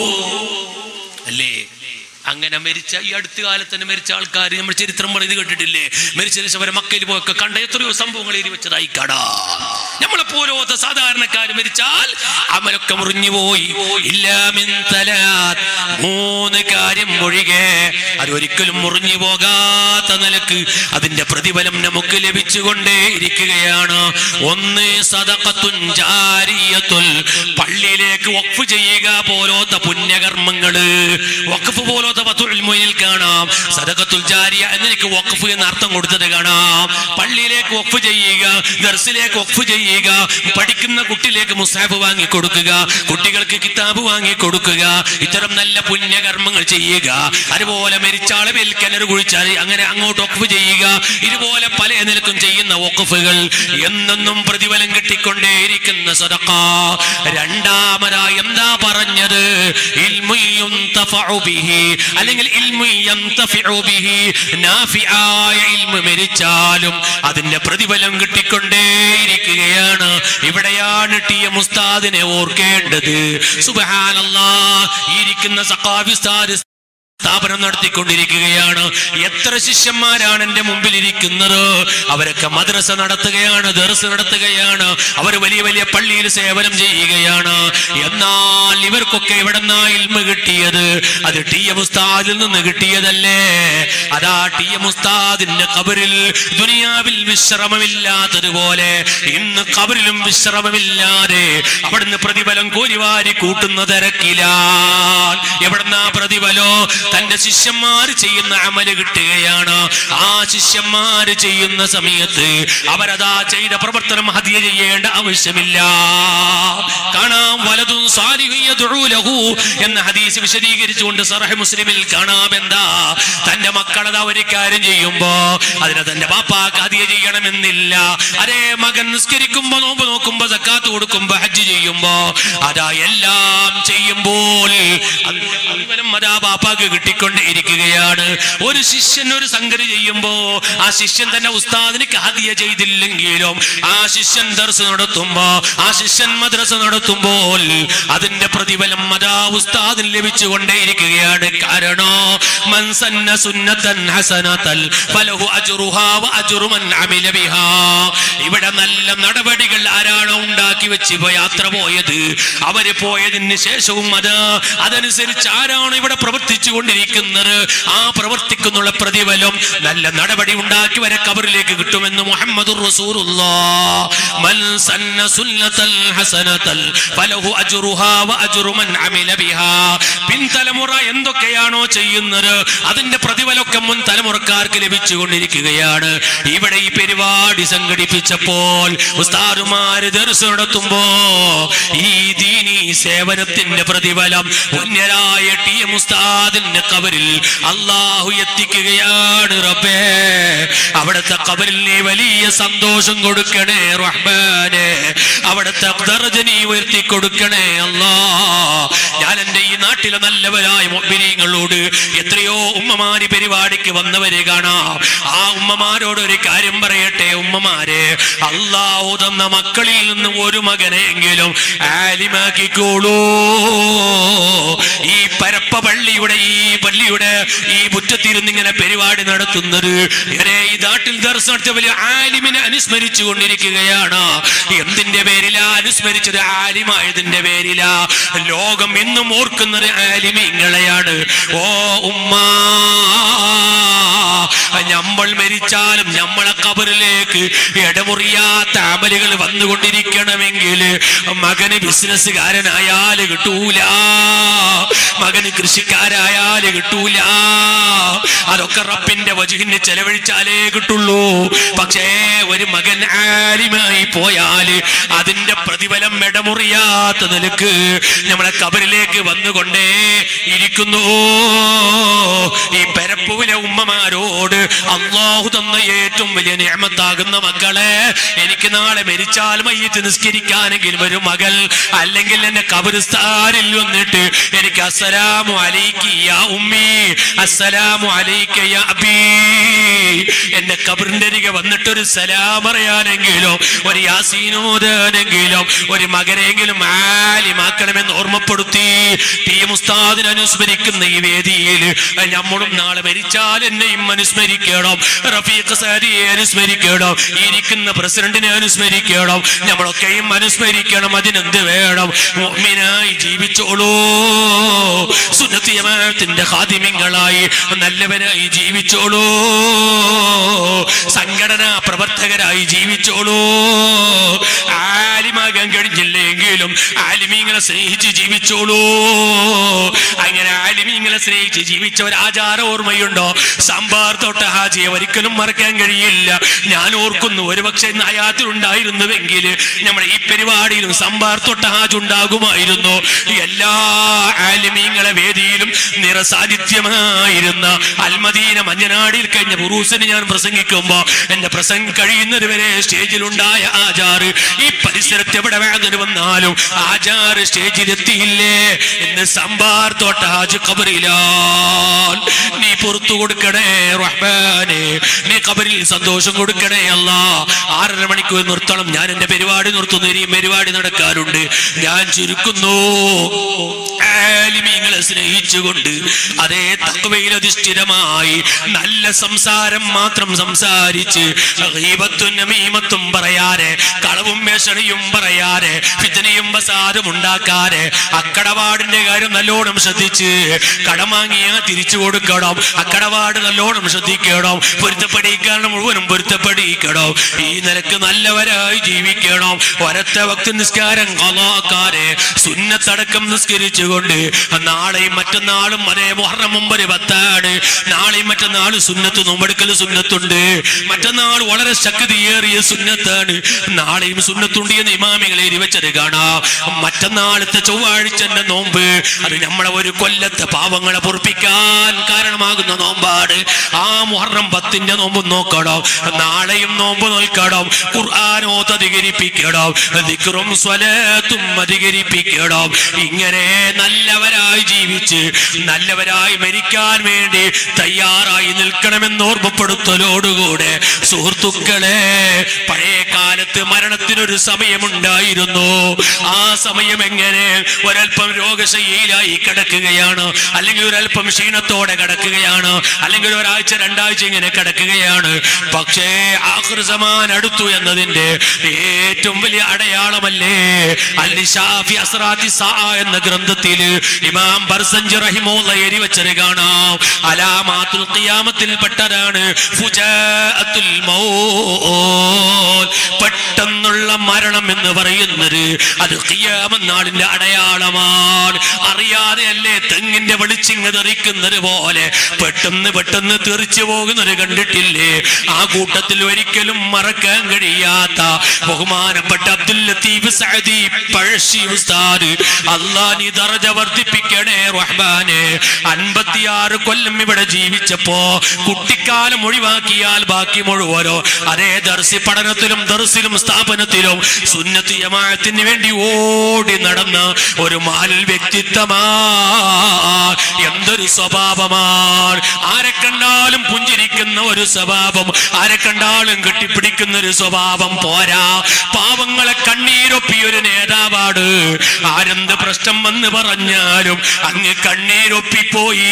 അല്ലേ അങ്ങനെ മരിച്ച ഈ അടുത്ത കാലത്ത് തന്നെ മരിച്ച ആൾക്കാർ നമ്മൾ ചരിത്രം പറയുന്നത് കേട്ടിട്ടില്ലേ മരിച്ച ശേഷം അവരെ മക്കയിൽ പോയൊക്കെ കണ്ട എത്രയോ സംഭവങ്ങൾ എഴുതി വെച്ചതായി കടാ നമ്മളെ പോലോത്തെ സാധാരണക്കാർ മരിച്ചാൽ അമലൊക്കെ മുറിഞ്ഞു പോയി ഇല്ലാമിൻ തലാത്ത് മൂന്ന് കാര്യം ഒഴികെ അത് ഒരിക്കലും മുറിഞ്ഞു പോകാത്ത നിലക്ക് അതിന്റെ പ്രതിഫലം നമുക്ക് ലഭിച്ചുകൊണ്ടേ ഇരിക്കുകയാണ് ഒന്ന് സദഖത്തുൻ ജാരിയത്തുൽ പള്ളിയിലേക്ക് വഖഫ് ചെയ്യുക പോലോത്ത പുണ്യകർമ്മങ്ങള് വഖഫ് പോലോത്ത പത്തുൽ മൊയിൽ കാണാം സദഖത്തുൽ ജാരിയ എന്നെനിക്ക് വഖഫ് എന്ന് അർത്ഥം കൊടുത്തത് കാണാം പള്ളിയിലേക്ക് വഖഫ് ചെയ്യുക ദർസിലേക്ക് വഖഫ് ചെയ്യുക പഠിക്കുന്ന കുട്ടിയിലേക്ക് മുസാഫ് വാങ്ങി കൊടുക്കുക കുട്ടികൾക്ക് കിതാബ് വാങ്ങി കൊടുക്കുക ഇത്തരം നല്ല പുണ്യകർമ്മങ്ങൾ ചെയ്യുക അതുപോലെ മരിച്ചാളെ മേൽ കിണർ കുഴിച്ചാൽ അങ്ങനെ അങ്ങോട്ട് വഖഫ് ചെയ്യുക ഇതുപോലെ പല നിലക്കും ചെയ്യുന്ന വഖഫുകൾ എന്നെന്നും പ്രതിഫലം കിട്ടിക്കൊണ്ടേയിരിക്കുന്ന സദഖ രണ്ടാമതായി എന്താ പറഞ്ഞത് ഇൽമുൻ യുന്തഫഉ ബിഹി അല്ലെങ്കിൽ ഇൽമുൻ യന്തഫിഉ ബിഹി നാഫിആയ ഇൽമു മരിച്ചാലും അതിന്റെ പ്രതിഫലം കിട്ടിക്കൊണ്ടേയിരിക്കുകയാണ് ഇവിടെയാണ് ടി എം ഉസ്താദിനെ ഓർക്കേണ്ടത് സുബ്ഹാനല്ലാഹ് ഈ ഇരിക്കുന്ന സഖാഫി ഉസ്താദ് സ്ഥാപനം നടത്തിക്കൊണ്ടിരിക്കുകയാണ് എത്ര ശിഷ്യന്മാരാണ് എന്റെ മുമ്പിൽ ഇരിക്കുന്നത് അവരൊക്കെ മദ്രസ നടത്തുകയാണ് ദർസ് നടത്തുകയാണ് അവർ വലിയ വലിയ പള്ളിയിൽ സേവനം ചെയ്യുകയാണ് എന്നാൽ ഇവർക്കൊക്കെ എവിടെന്നാ ഇൽമ കിട്ടിയത് അത് ടി എം ഉസ്താദിൽ നിന്ന് കിട്ടിയതല്ലേ അതാ ടി എം ഉസ്താദിന്റെ കബറിൽ ദുനിയാവിൽ വിശ്രമമില്ലാത്തതുപോലെ ഇന്ന് കബറിലും വിശ്രമമില്ലാതെ അവിടുന്ന് പ്രതിഫലം കോരിവാരി കൂട്ടുന്ന തിരക്കിലാണ് എവിടെന്നാ പ്രതിഫലോ തന്റെ ശിഷ്യന്മാർ ചെയ്യുന്ന അമല് കിട്ടുകയാണ് ആ ശിഷ്യന്മാർ ചെയ്യുന്ന സമയത്ത് അവരതാ ചെയ്ത പ്രവർത്തനം ഹതിയ ചെയ്യേണ്ട ആവശ്യമില്ല കാണാം വലതും സാലിഹുൻ യദ്ഉ ലഹു എന്ന ഹദീസ് വിശദീകരിച്ചുകൊണ്ട് സറഹ് മുസ്ലിമിൽ കാണാം എന്താ തന്റെ മക്കളത് ഒരു കാര്യം ചെയ്യുമ്പോ അതിനെ തന്റെ ബാപ്പാക്ക് ഹതിയ ചെയ്യണമെന്നില്ല അതേ മകൻ നിസ്കരിക്കുമ്പോ നോമ്പ് നോക്കുമ്പോ സക്കാത്ത് കൊടുക്കുമ്പോ ഹജ്ജ് ചെയ്യുമ്പോ അതാ എല്ലാം ചെയ്യുമ്പോൾ അതിന്റെ പ്രതിഫലം അതാ ബാപ്പാക്ക് കിട്ടിക്കൊണ്ടേ ഇരിക്കുകയാണ് ഒരു ശിഷ്യൻ ഒരു സംഗതി ചെയ്യുമ്പോ ആ ശിഷ്യൻ തന്നെ ഉസ്താദിന് ഹദിയ ചെയ്തില്ലെങ്കിലും ആ ശിഷ്യൻ ദർസ് നടത്തുമ്പോ ആ ശിഷ്യൻ മദ്രസ നടത്തുമ്പോൾ അതിന്റെ പ്രതിഫലം അതാ ഉസ്താദിന് ലഭിച്ചുകൊണ്ടേയിരിക്കുകയാണ് കാരണോ മൻ സന്ന സുന്നത്തൻ ഹസനതൽ ഫലഹു അജ്റുഹാ വ അജ്റു മൻ അമില ബിഹാ ഇവിടെ നല്ല നടപടികൾ ആരാണോ ഉണ്ടാക്കി വെച്ച് ഇപ്പൊ യാത്ര പോയത് അവര് പോയതിന് ശേഷവും അത് അതനുസരിച്ച് ആരാണ് ഇവിടെ പ്രവർത്തിച്ചു കൊണ്ടിരിക്കുന്നത് ആ പ്രവർത്തിക്കുന്നുള്ള പ്രതിഫലം നല്ല നടപടി ഉണ്ടാക്കി വരെ കബറിലേക്ക് കിട്ടുമെന്ന് മുഹമ്മദ് മൻ സന്ന സുന്നതൽ ഹസനതൽ ഫലഹു അജ്റുഹാ വ അജ്റു മൻ അമില ബിഹാ പിൻതലമുറ എന്തൊക്കെയാണോ ചെയ്യുന്നത് അതിന്റെ പ്രതിഫലമൊക്കെ മുൻ തലമുറക്കാർക്ക് ലഭിച്ചുകൊണ്ടിരിക്കുകയാണ് ഇവിടെ ഈ പരിപാടി സംഘടിപ്പിച്ചപ്പോൾ ഉസ്താദുമാര് ദർശനം നടത്തുമ്പോ ഈ ദീനി സേവനത്തിന്റെ പ്രതിഫലം പുണ്യരായ ടി എം ഉസ്താദിന്റെ കബറിൽ അള്ളാഹു എത്തിക്കുകയാണ് റബ്ബേ അവിടുത്തെ കബറിൽ നീ വലിയ സന്തോഷം കൊടുക്കണേ റഹ്മാനെ അവിടുത്തെ ദർജനി ഉയർത്തി കൊടുക്കണേ അല്ലാ ഞാൻ എൻ്റെ ഈ നാട്ടിലെ നല്ലവരായ മൊബിനീങ്ങളോട് എത്രയോ ഉമ്മമാര് പരിപാടിക്ക് വന്നവരെ കാണാം ആ ഉമ്മമാരോട് ഒരു കാര്യം പറയട്ടെ ഉമ്മമാരെ അള്ളാഹു തന്ന മക്കളിൽ നിന്ന് ഒരു മകനെങ്കിലും ആലിമാക്കിക്കോളൂ ഈ പരപ്പ പള്ളിയുടെ ഈ പള്ളിയുടെ ഈ മുറ്റത്തിരുന്ന് ഇങ്ങനെ പരിപാടി നടത്തുന്നത് ഇങ്ങനെ ഈ നാട്ടിൽ ദർശനം നടത്തിയ വലിയ ആലിമിനെ അനുസ്മരിച്ചു കൊണ്ടിരിക്കുകയാണ് എന്തിന്റെ പേരിലാ അനുസ്മരിച്ചത് ആലിമായതിന്റെ പേരിലാ ലോകം ഇന്നും ഓർക്കുന്നത് ആലിമിങ്ങളെയാണ് ഓ ഉമ്മ നമ്മൾ മരിച്ചാലും നമ്മളെ കബറിലേക്ക് ഇടമുറിയാത്ത അമലുകൾ വന്നുകൊണ്ടിരിക്കണമെങ്കിൽ മകന് ബിസിനസ്സുകാരനായാല് കിട്ടൂല മകന് കൃഷിക്കാരായാല് കിട്ടൂല അതൊക്കെ റബ്ബിന്റെ വജുഹിന് ചെലവഴിച്ചാലേ കിട്ടുള്ളൂ പക്ഷേ ഒരു മകൻ ആലിമായി പോയാല് അതിന്റെ പ്രതിഫലം ഇടമുറിയാത്ത നിലക്ക് നമ്മളെ കബറിലേക്ക് വന്നുകൊണ്ടേ ഇരിക്കുന്നു ഈ പരപ്പുവിലെ ഉമ്മമാരോട് അള്ളാഹു തന്ന ഏറ്റവും വലിയ നിയമത്താകുന്ന മക്കളെ എനിക്ക് നാളെ മരിച്ചാൽ മയ്യത്ത് നിസ്കരിക്കാനെങ്കിലും ഒരു മകൾ അല്ലെങ്കിൽ എന്നെ കബറിസ്ഥാനിൽ വന്നിട്ട് എനിക്ക് അസ്സലാമു അലൈക്കി യാ ഉമ്മി അസ്സലാമു അലൈക്ക യാ അബീ എന്റെ കബറിന്റെ അരികെ വന്നിട്ട് ഒരു സലാം പറയാനെങ്കിലും ഒരു യാസീനോദാനെങ്കിലും ഒരു മകനെങ്കിലും ആലിമാക്കണമെന്ന് ഓർമ്മപ്പെടുത്തി ടി മുസ്താദിനെ അനുസ്മരിക്കുന്ന ഈ വേദിയിൽ നമ്മളും നാളെ മരിച്ചാൽ എന്നെയും അനുസ്മരിക്കണം റഫീഖ് സാരിയെ അനുസ്മരിക്കണം ഈ ഇരിക്കുന്ന പ്രസിഡന്റിനെ അനുസ്മരിക്കണം നമ്മളൊക്കെയും അനുസ്മരിക്കണം അതിനെന്ത് വേണം മുഅ്മിനായി ജീവിച്ചോളൂ സുന്നത്തിയമാത്തിന്റെ ഹാദിമ്യങ്ങളായി നല്ലവനായി ജീവിച്ചോളൂ സംഘടനാ പ്രവർത്തകരായി ജീവിച്ചോളൂ ആലിമാകാൻ കഴിഞ്ഞില്ലെങ്കിലും ആലിമീങ്ങളെ സ്നേഹിച്ച് ജീവിച്ചോളൂ അങ്ങനെ ആലിമീങ്ങളെ സ്നേഹിച്ച് ജീവിച്ച ഒരു ആചാര ഓർമ്മയുണ്ടോ സാമ്പാർ തൊട്ട ഹാജിയെ ഒരിക്കലും മറക്കാൻ കഴിയില്ല ഞാൻ ഓർക്കുന്നു ഒരുപക്ഷെ നയാത്തിൽ ഉണ്ടായിരുന്നുവെങ്കിൽ നമ്മുടെ ഈ പരിപാടിയിലും സാമ്പാർ തൊട്ട ഹാജ് ഉണ്ടാകുമായിരുന്നു എല്ലാ ആലിമീങ്ങളെ വേദിയിലും നിറസാന്നിധ്യമായിരുന്ന അൽമദീന മഞ്ഞനാടിയിൽ കഴിഞ്ഞ ബുറൂസിന് ഞാൻ പ്രസംഗിക്കുമ്പോ എന്റെ പ്രസംഗം കഴിയുന്നത് വരെ സ്റ്റേജിലുണ്ടായ ആചാറ് ഈ പരിസരത്ത് എവിടെ വേദന വന്നാലും ആചാറ് സ്റ്റേജിലെത്തിയില്ലേ എന്ന് സംഭാർ തോട്ട ഹാജ് കബറിലാൽ നീ പുറത്തു കൊടുക്കണേ റഹ്മാനെ നീ കബറിൽ സന്തോഷം കൊടുക്കണേ അല്ല ആറര മണിക്കൂർ നിർത്തണം ഞാൻ എന്റെ പരിപാടി നിർത്തുന്നു ഇനിയും പരിപാടി നടക്കാറുണ്ട് ഞാൻ ചുരുക്കുന്നു ആലിമീങ്ങളെ സ്നേഹിച്ചുകൊണ്ട് അതേ തത്വയിൽ അധിഷ്ഠിതമായി നല്ല സംസാരം മാത്രം സംസാരിച്ച് ഗീബത്തും നമീമത്തും പറയാതെ കളവും മേഷണിയും പറയാതെ ഫിത്തനയും ബസാരും ഉണ്ടാക്കാതെ അക്കടപാടിന്റെ കാര്യം നല്ലോണം ശ്രദ്ധിച്ച് കടം വാങ്ങിയാ തിരിച്ചു കൊടുക്കണം അക്കടപാട് നല്ലോണം ശ്രദ്ധിക്കണം പൊരുത്തപ്പെടിക്കണം മുഴുവനും പൊരുത്തപ്പെടിക്കണം ഈ നിലക്ക് നല്ലവരായി ജീവിക്കണം ഒരത്തെ ഭക്തി നിസ്കാരം കൊലാക്കാരെ സുന്നത്തടക്കം നിസ്കരിച്ചുകൊണ്ട് നാളെയും മറ്റന്നാളും അതേ മുഹറം മുമ്പ് പത്താണ് നാളെയും മറ്റന്നാളും സുന്നത്ത് നോമ്പെടുക്കൽ സുന്നത്തുണ്ട് മറ്റന്നാൾ വളരെ ശക്തിയേറിയ സുന്നത്താണ് നാളെയും സുന്നത്തുണ്ട് എന്ന് ഇമാമികളെ എരിവച്ചത് കാണാം മറ്റന്നാളത്തെ ചൊവ്വാഴ്ചന്റെ നോമ്പ് അത് നമ്മളെ ഒരു കൊല്ലത്തെ പാവങ്ങളെ പൊറപ്പിക്കാൻ കാരണമാകുന്ന നോമ്പാണ് ആ മുഹറം പത്തിന്റെ നോമ്പ് നോക്കണം നാളെയും നോമ്പ് നോക്കണം ഖുർആാനോത്ത് അധികരിപ്പിക്കണം ദിക്റും സ്വലത്തും അധികരിപ്പിക്കണം ഇങ്ങനെ നല്ലവരായി ജീവിച്ച് നല്ലവരായി മരിക്കാൻ വേണ്ടി തയ്യാറായി നിൽക്കണമെന്ന് ഓർമ്മപ്പെടുത്തലോടുകൂടെ സുഹൃത്തുക്കളെ പഴയ കാലത്ത് മരണത്തിനൊരു സമയമുണ്ടായിരുന്നു ആ സമയം എങ്ങനെ ഒരൽപ്പം രോഗശയ്യയിലായി കിടക്കുകയാണ് അല്ലെങ്കിൽ ഒരൽപ്പം ക്ഷീണത്തോടെ കിടക്കുകയാണ് അല്ലെങ്കിൽ ഒരാഴ്ച രണ്ടാഴ്ച ഇങ്ങനെ കിടക്കുകയാണ് പക്ഷേ ആഹൃസമാൻ അടുത്തു എന്നതിന്റെ ഏറ്റവും വലിയ അടയാളമല്ലേ അല്ലിഷാഫി അസ്രാത്തി സാ എന്ന ഗ്രന്ഥത്തിൽ ഇമാം ബർസഞ്ച് റഹിമോള്ള എരി വെച്ചത് കാണാം അലാമാത്തുൽ ഖിയാമത്തിൽ പെട്ടതാണ് ഫുജാഅത്തുൽ മൗത്ത് പെട്ടെന്നുള്ള മരണം എന്ന് പറയുന്നത് അത് ഖിയാമത്ത് നാളിന്റെ അടയാളമാണ് അറിയാതെ അല്ലേ തെങ്ങിന്റെ വെളിച്ചിങ് തെറിക്കുന്നത് പോലെ പെട്ടെന്ന് പെട്ടെന്ന് തെറിച്ചു പോകുന്നത് കണ്ടിട്ടില്ലേ ആ കൂട്ടത്തിൽ ഒരിക്കലും മറക്കാൻ കഴിയാത്ത ബഹുമാനപ്പെട്ട അബ്ദുൽ ലത്തീഫ് സഅദി പഴശ്ശി ഉസ്താദ് അല്ലാ നീ ദറജ വർദ്ധിപ്പിക്കണേ റഹ്മാനെ അൻപത്തിയാറ് കൊല്ലം ഇവിടെ ജീവിച്ചപ്പോ കുട്ടിക്കാലം ഒഴിവാക്കിയാൽ ബാക്കി മുഴുവനോ അതേ ദർസി പഠനത്തിലും ദർസിലും സ്ഥാപനത്തിലും സുന്നത്ത് ജമാഅത്തിന് വേണ്ടി ഓടി നടന്ന ഒരു മാലിൽ വ്യക്തിത്വമാ എന്തൊരു സ്വഭാവമാണ് ആരെ കണ്ടാലും പുഞ്ചിരിക്കുന്ന ഒരു സ്വഭാവം ആരെ കണ്ടാലും കെട്ടിപ്പിടിക്കുന്ന ഒരു സ്വഭാവം പോരാ പാവങ്ങളെ കണ്ണീരൊപ്പിയ ഒരു നേതാവാണ് ആരെന്ത് പ്രശ്നം വന്ന് പറഞ്ഞാലും അങ്ങ് കണ്ണീരൊപ്പിപ്പോയി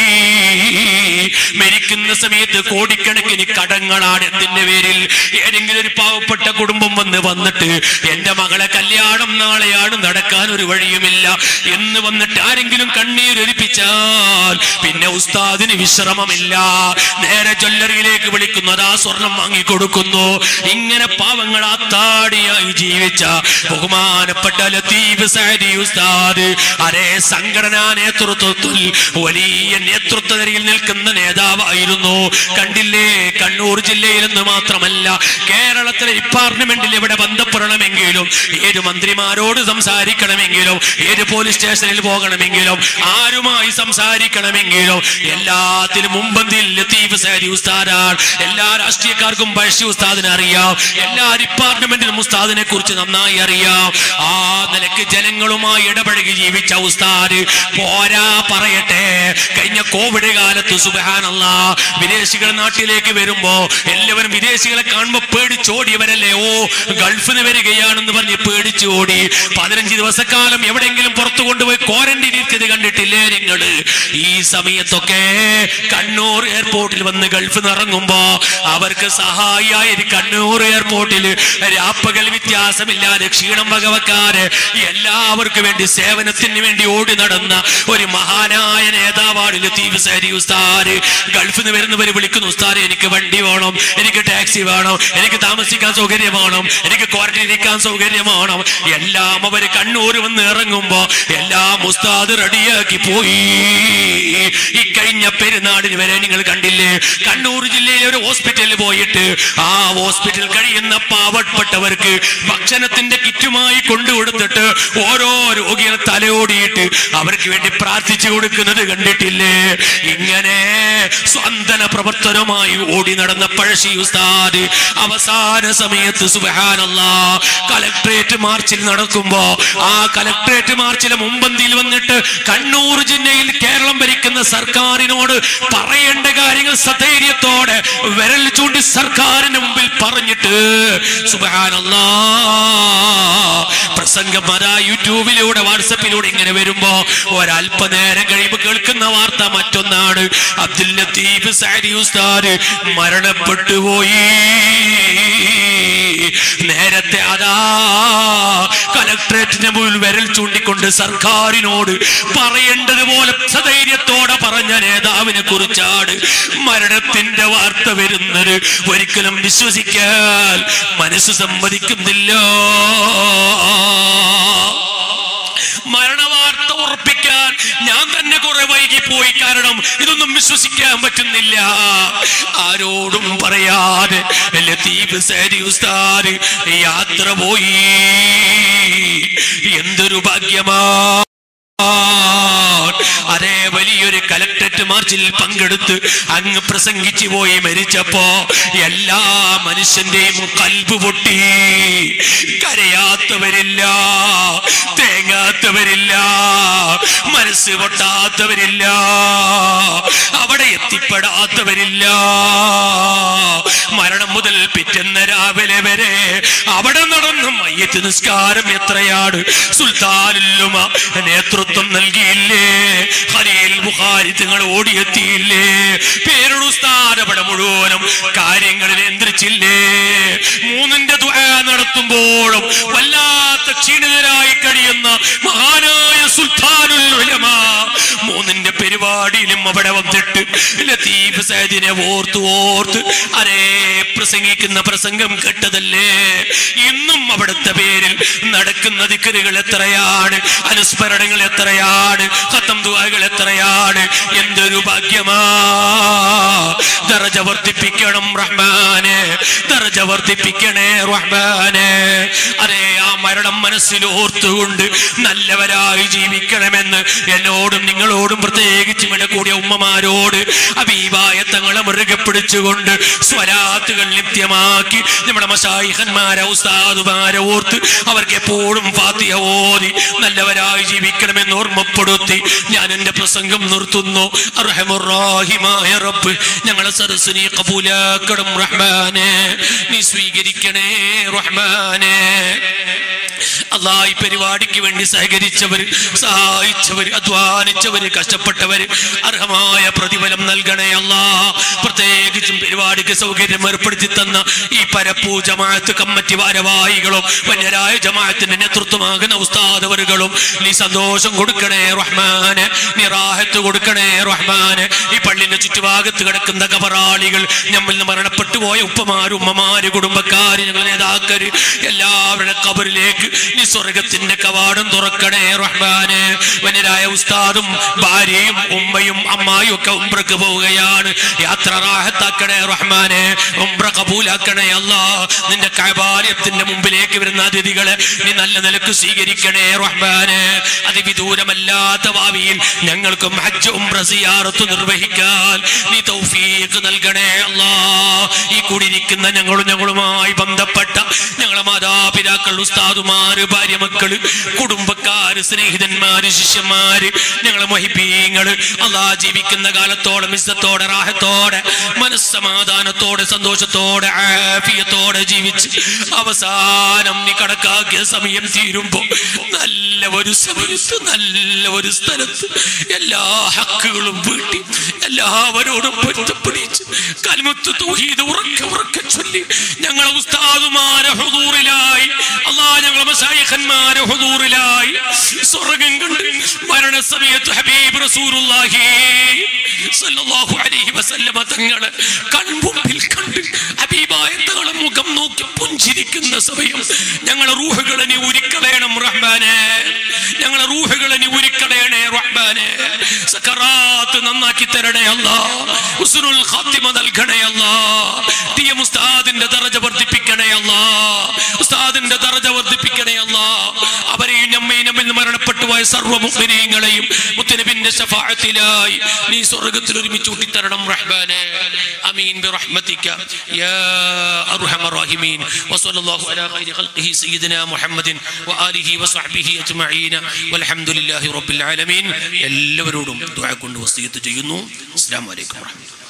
മരിക്കുന്ന സമയത്ത് കോടിക്കണക്കിന് കടങ്ങളാണ് എന്തിന്റെ പേരിൽ ഏതെങ്കിലും ഒരു പാവപ്പെട്ട കുടുംബം വന്ന് വന്നിട്ട് എന്റെ മകളെ കല്യാണം നാളെയാണ് നടക്കാൻ ഒരു വഴിയുമില്ല എന്ന് വന്നിട്ട് ആരെങ്കിലും കണ്ണീരൊലിപ്പിച്ചാൽ പിന്നെ ഉസ്താദിന് വിശ്രമമില്ല നേരെ ജ്വല്ലറിയിലേക്ക് വിളിക്കുന്നു അതാ സ്വർണം വാങ്ങിക്കൊടുക്കുന്നു ഇങ്ങനെ പാവങ്ങൾ ആ താടിയായി ജീവിച്ച ബഹുമാനപ്പെട്ട ലത്തീഫ് സഅദി ഉസ്താദ് അതേ സംഘടനാ നേതൃത്വത്തിൽ വലിയ നേതൃത്വ നിരയിൽ നിൽക്കുന്ന നേതാവായിരുന്നു കണ്ടില്ലേ കണ്ണൂർ ജില്ലയിൽ നിന്ന് മാത്രമല്ല കേരളത്തിലെ ഡിപ്പാർട്ട്മെന്റിൽ ഇവിടെ ബന്ധപ്പെടണമെങ്കിലും ഏത് മന്ത്രിമാരോട് സംസാരിക്കണമെങ്കിലും ഏത് പോലീസ് സ്റ്റേഷനിൽ പോകണമെങ്കിലും ആരുമായി സംസാരിക്കണമെങ്കിലും എല്ലാത്തിനും മുമ്പന്തിൽ ലത്തീഫ് സാരി ഉസ്താദാണ് എല്ലാ രാഷ്ട്രീയക്കാർക്കും പഴശ്ശി ഉസ്താദിനെ അറിയാം എല്ലാ ഡിപ്പാർട്ട്മെന്റിനും ഉസ്താദിനെ കുറിച്ച് നന്നായി അറിയാം ആ നിലക്ക് ജനങ്ങളുമായി ഇടപഴകി ജീവിച്ച ഉസ്താദ് പോരാ പറയട്ടെ കഴിഞ്ഞ കോവിഡ് കാലത്ത് സുബഹാനല്ല വിദേശികൾ നാട്ടിലേക്ക് വരുമ്പോ എല്ലാവരും വിദേശികളെ കാണുമ്പോ പേടിച്ചോടിയവരല്ലേ ഓ ഗൾഫിന് വരികയാണെന്ന് പറഞ്ഞ് പേടിച്ചോടി പതിനഞ്ച് ദിവസക്കാലം എവിടെയെങ്കിലും പുറത്തു കൊണ്ടുപോയി ക്വാറന്റൈൻ ഇരിക്കുന്നത് കണ്ടിട്ടില്ലേ നിങ്ങള് ഈ സമയത്തൊക്കെ കണ്ണൂർ എയർപോർട്ടിൽ വന്ന് ഗൾഫിൽ നിന്ന് ഇറങ്ങുമ്പോ അവർക്ക് സഹായിയായി കണ്ണൂർ എയർപോർട്ടിൽ രാപ്പകൽ വ്യത്യാസമില്ലാതെ ക്ഷീണം വകവെക്കാതെ എല്ലാവർക്കും വേണ്ടി സേവനത്തിന് വേണ്ടി ഓടി നടന്ന ഒരു മഹാനായ നേതാവാണ് ലത്തീഫ് സാരി ഉസ്താദ് ഗൾഫിൽ നിന്ന് വരുന്നവർ വിളിക്കുന്നു ഉസ്താദ് എനിക്ക് വണ്ടി വേണം എനിക്ക് ടാക്സി വേണം എനിക്ക് താമസിക്കാൻ സൗകര്യം വേണം എനിക്ക് ക്വാറന്റൈൻ ഇരിക്കാൻ സൗകര്യം വേണം എല്ലാം അവര് കണ്ണൂർ വന്ന് ഇറങ്ങുമ്പോ എല്ലാം ഉസ്താദ് റെഡിയാക്കി പോയി ഈ കഴിഞ്ഞ പെരുന്നാളിന് വരെ നിങ്ങൾ കണ്ടില്ലേ കണ്ണൂർ ജില്ലയിലെ ഒരു ഹോസ്പിറ്റലിൽ പോയിട്ട് ആ ഹോസ്പിറ്റലിൽ കഴിയുന്ന പാവപ്പെട്ടവർക്ക് ഭക്ഷണത്തിന്റെ കിറ്റുമായി കൊണ്ടുകൊടുത്തിട്ട് ഓരോ രോഗികളെ തലയോടിയിട്ട് അവർക്ക് വേണ്ടി പ്രാർത്ഥിച്ചു കൊടുക്കുന്നത് കണ്ടിട്ടില്ലേ ഇങ്ങനെ സ്വന്തന പ്രവർത്തനമായി ഓടി നടന്ന പഴശ്ശി ഉസ്താദ് അവസാന സമയത്ത് സുബഹാനല്ല കലക്ട്രേറ്റ് മാർച്ചിൽ നടക്കുമ്പോ ആ കലക്ട്രേറ്റ് മാർച്ചിലെ മുമ്പന്തിയിൽ വന്നിട്ട് കണ്ണൂർ ജില്ലയിൽ കേരളം ഭരിക്കുന്ന സർക്കാരിനോട് പറയേണ്ട കാര്യങ്ങൾ സധൈര്യത്തോടെ വിരൽ ചൂണ്ടി സർക്കാരിന് മുമ്പിൽ പറഞ്ഞിട്ട് സുബഹാനല്ലാ പ്രസംഗം അതാ യൂട്യൂബിലൂടെ വാട്സപ്പിലൂടെ ഇങ്ങനെ വരുമ്പോ ഒരല്പനേരം കഴിയുമ്പോൾ കേൾക്കുന്ന വാർത്ത മറ്റൊന്നാണ് അബ്ദുൽ ലത്തീഫ് സാരി ഉസ്താദ് മരണപ്പെട്ടു പോയി നേരത്തെ അതാ കലക്ട്രേറ്റിന്റെ മുന്നിൽ വിരൽ ചൂണ്ടിക്കൊണ്ട് സർക്കാരിനോട് പറയേണ്ടതുപോലെ സധൈര്യത്തോടെ പറഞ്ഞ നേതാവിനെ കുറിച്ചാണ് മരണത്തിന്റെ വാർത്ത വരുന്നത് ഒരിക്കലും വിശ്വസിക്കാൻ മനസ്സ് സമ്മതിക്കുന്നില്ല മരണവാർത്ത ഉറപ്പിക്കാൻ ഞാൻ തന്നെ കുറെ വൈകി പോയി കാരണം ഇതൊന്നും വിശ്വസിക്കാൻ പറ്റുന്നില്ല ആരോടും പറയാതെ ലത്തീഫ് സാരി ഉസ്താദ് യാത്ര പോയി എന്തൊരു ഭാഗ്യമാ അതേ വലിയൊരു കലക്ടറേറ്റ് മാർച്ചിൽ പങ്കെടുത്ത് അങ്ങ് പ്രസംഗിച്ചു പോയി മരിച്ചപ്പോ എല്ലാ മനുഷ്യന്റെയും കൽബ് പൊട്ടി കരയാത്തവരില്ല തേങ്ങാത്തവരില്ല മനസ്സ് പൊട്ടാത്തവരില്ല അവിടെ എത്തിപ്പെടാത്തവരില്ല മരണം മുതൽ പിറ്റെന്ന രാവിലെ വരെ അവിടെ നടന്ന മയ്യത്ത് നിസ്കാരം എത്രയാണ് സുൽത്താനുല്ലുമ നേതൃത്വം നൽകിയില്ലേ ഖലീൽ ബുഖാരി തങ്ങൾ ഓടിയെത്തിയില്ലേ പേരുടെ ഉസ്താദ് അവിടെ മുഴുവനും കാര്യങ്ങൾ നിയന്ത്രിച്ചില്ലേ മൂന്നിന്റെ ദുആ നടത്തുമ്പോഴും വല്ലാത്ത ക്ഷീണിതരായി കഴിയുന്ന മഹാനായ സുൽത്താനുൽ ഉലമ മൂന്നിന്റെ പരിപാടിയിലും അവിടെ വന്നിട്ട് ലത്തീഫ് സൈദിനെ ഓർത്ത് ഓർത്ത് അരേ പ്രസംഗിക്കുന്ന പ്രസംഗം കേട്ടതല്ലേ ഇന്നും അവിടുത്തെ പേരിൽ നടക്കുന്ന ദിക്കറുകൾ എത്രയാണ് അനുസ്മരണങ്ങൾ എത്രയാണ് ഖത്തം ദുആകൾ എത്രയാണ് എന്തൊരു ഭാഗ്യമാ ദറജ വർദ്ധിപ്പിക്കണം റഹ്മാനെ ദറജ വർദ്ധിപ്പിക്കണേ റഹ്മാനെ അരേ ആ മരണം മനസ്സിൽ ഓർത്തുകൊണ്ട് നല്ലവരായി ജീവിക്കണമെന്ന് എന്നോടും നിങ്ങളോടും പ്രത്യേകിച്ച് ഇവിടെ കൂടിയ ഉമ്മമാരോട് അബീബായ തങ്ങളെ മുറുകെ പിടിച്ചുകൊണ്ട് സ്വലാത്തുകൾ നിത്യമാക്കി നമ്മുടെ മഷായിഹന്മാരെ ഉസ്താദുമാരെ ഓർത്ത് അവർക്ക് എപ്പോഴും ഫാത്തിഹ ഓതി നല്ലവരായി ജീവിക്കണമെന്ന് ഓർമ്മപ്പെടുത്തി ഞാൻ എന്റെ പ്രസംഗം നിർത്തുന്നു അർഹമുറാഹിമായ റബ്ബ് ഞങ്ങളെ സരസ്വനി കബൂലാക്കണം റഹ്മാനെ നീ സ്വീകരിക്കണേ റഹ്മാനെ അല്ലാ ഈ പരിപാടിക്ക് വേണ്ടി സഹകരിച്ചവർ സഹായിച്ചവർ അധ്വാനിച്ചവര് കഷ്ടപ്പെട്ടവര് അർഹമായ പ്രതിഫലം നൽകണേ അല്ലാ പ്രത്യേകിച്ചും പരിപാടിക്ക് സൗകര്യം ഏർപ്പെടുത്തി തന്ന ഈ പരപ്പൂ ജമാഅത്ത് കമ്മിറ്റി ഭാരവാഹികളും വന്യരായ ജമാഅത്തിന്റെ നേതൃത്വമാകുന്ന ഉസ്താദവറുകളും നീ സന്തോഷം കൊടുക്കണേ റഹ്മാന് നീ റാഹത്ത് കൊടുക്കണേ റഹ്മാന് ഈ പള്ളിന്റെ ചുറ്റുഭാഗത്ത് കിടക്കുന്ന കബറാളികൾ നമ്മിൽ നിന്ന് മരണപ്പെട്ടു പോയ ഉപ്പമാര് ഉമ്മമാര് കുടുംബക്കാര് ഞങ്ങൾ നേതാക്കര് എല്ലാവരുടെ കബറിലേക്ക് നീ സ്വർഗത്തിന്റെ കവാടം തുറക്കണേ റഹ്മാന് വനരായ ഉസ്താദും ഭാര്യയും ഉമ്മയും അമ്മായും ഒക്കെ ഉംറക്ക് പോവുകയാണ് യാത്ര റാഹത്താക്കണേ റഹ്മാനെ ഉംറ കബൂലാക്കണേ അല്ലാ നിന്റെ കൈബാലയത്തിന്റെ മുമ്പിലേക്ക് വരുന്ന അതിഥികളെ നീ നല്ല നിലക്ക് സ്വീകരിക്കണേ റഹ്മാനെ അതിവിദൂരമല്ലാത്ത ഭാവിയിൽ ഞങ്ങൾക്കും ഹജ്ജ് ഉംറ സിയാറത്ത് നിർവഹിക്കാൻ നീ തൗഫീഖ് നൽകണേ അല്ലാ ഈ കൂടിയിരിക്കുന്ന ഞങ്ങളും ഞങ്ങളുമായി ബന്ധപ്പെട്ട ഞങ്ങളെ മാതാപിതാക്കൾ ഉസ്താദുമാര് ഭാര്യ മക്കള് കുടുംബക്കാര് സ്നേഹിതന്മാര് ശിഷ്യന്മാര് ഞങ്ങളെ മഹിബീങ്ങള് അല്ലാ ജീവിക്കുന്ന കാലത്തോടെ മിസ്സത്തോടെ റാഹത്തോടെ മനസ്സമാധാനത്തോടെ സന്തോഷത്തോടെ ആഫിയത്തോടെ ജീവിച്ച് അവസാനം നീ കണക്കാക്കിയ സമയം തീരുമ്പോ നല്ല ഒരു സമയത്ത് നല്ല ഒരു സ്ഥലത്ത് എല്ലാ ഹക്കുകളും വീട്ടി എല്ലാവരോടും പൊരുത്തപ്പിടിച്ച് കൽമുത്ത് തൗഹീദ് ഉറക്കെ ഉറക്കെ ചൊല്ലി ഞങ്ങളെ ഉസ്താദുമാരെ ഹുദൂറിലായി അല്ലാ ഞങ്ങളെ മശായിഖന്മാരെ ഹുദൂറിലായി സ്വർഗം കണ്ട് മരണസമയത്ത് ഹബീബ് റസൂലുള്ളാഹി സല്ലല്ലാഹു അലൈഹി വസല്ലമ തങ്ങളെ കൺമുമ്പിൽ കണ്ട് ഹബീബായ തങ്ങളെ മുഖം നോക്കി പുഞ്ചിരിക്കുന്ന സമയം ഞങ്ങളെ റൂഹുകളെ നീ ഉരുക്കളയണം റഹ്മാനെ ഞങ്ങളെ റൂഹുകളെ നീ ഉരുക്കളയണേ റഹ്മാനെ സക്കറാത്ത് നന്നാക്കി തരണേ അല്ലാ ഉസ്റുൽ ഖാത്തിമ നൽകണേ അല്ലാ ടിയ ഉസ്താദിന്റെ ദറജ വർദ്ധിപ്പിക്കണേ അല്ലാ ഉസ്താദിന്റെ ദറജ വർദ്ധിപ്പിക്കണേ അല്ലാ അവരെയും നമ്മയും നമ്മിൽ നിന്ന് മരണപ്പെട്ടു പോയ സർവ്വ മുഅ്മിനീങ്ങളെയും മുത്തനബിന്റെ ശഫാഅത്തിലായി നീ സ്വർഗ്ഗത്തിൽ ഒരുമിച്ച് കൂട്ടിത്തരണം റഹ്മാനെ അമീൻ ബിറഹ്മതിക യാ അർഹമർ റഹീമീൻ വസല്ലല്ലാഹു അലാ ഖൈരി ഖൽഖിഹി സയ്യിദിനാ മുഹമ്മദിൻ വആലിഹി വസഹ്ബിഹി അജ്മഈന വൽഹംദുലില്ലാഹി റബ്ബിൽ ആലമീൻ എല്ലാവരോടും ദുആ കൊണ്ട് വസിയത്ത് ചെയ്യുന്നു അസ്സലാമു അലൈക്കും വറഹ്മത്തുള്ളാഹി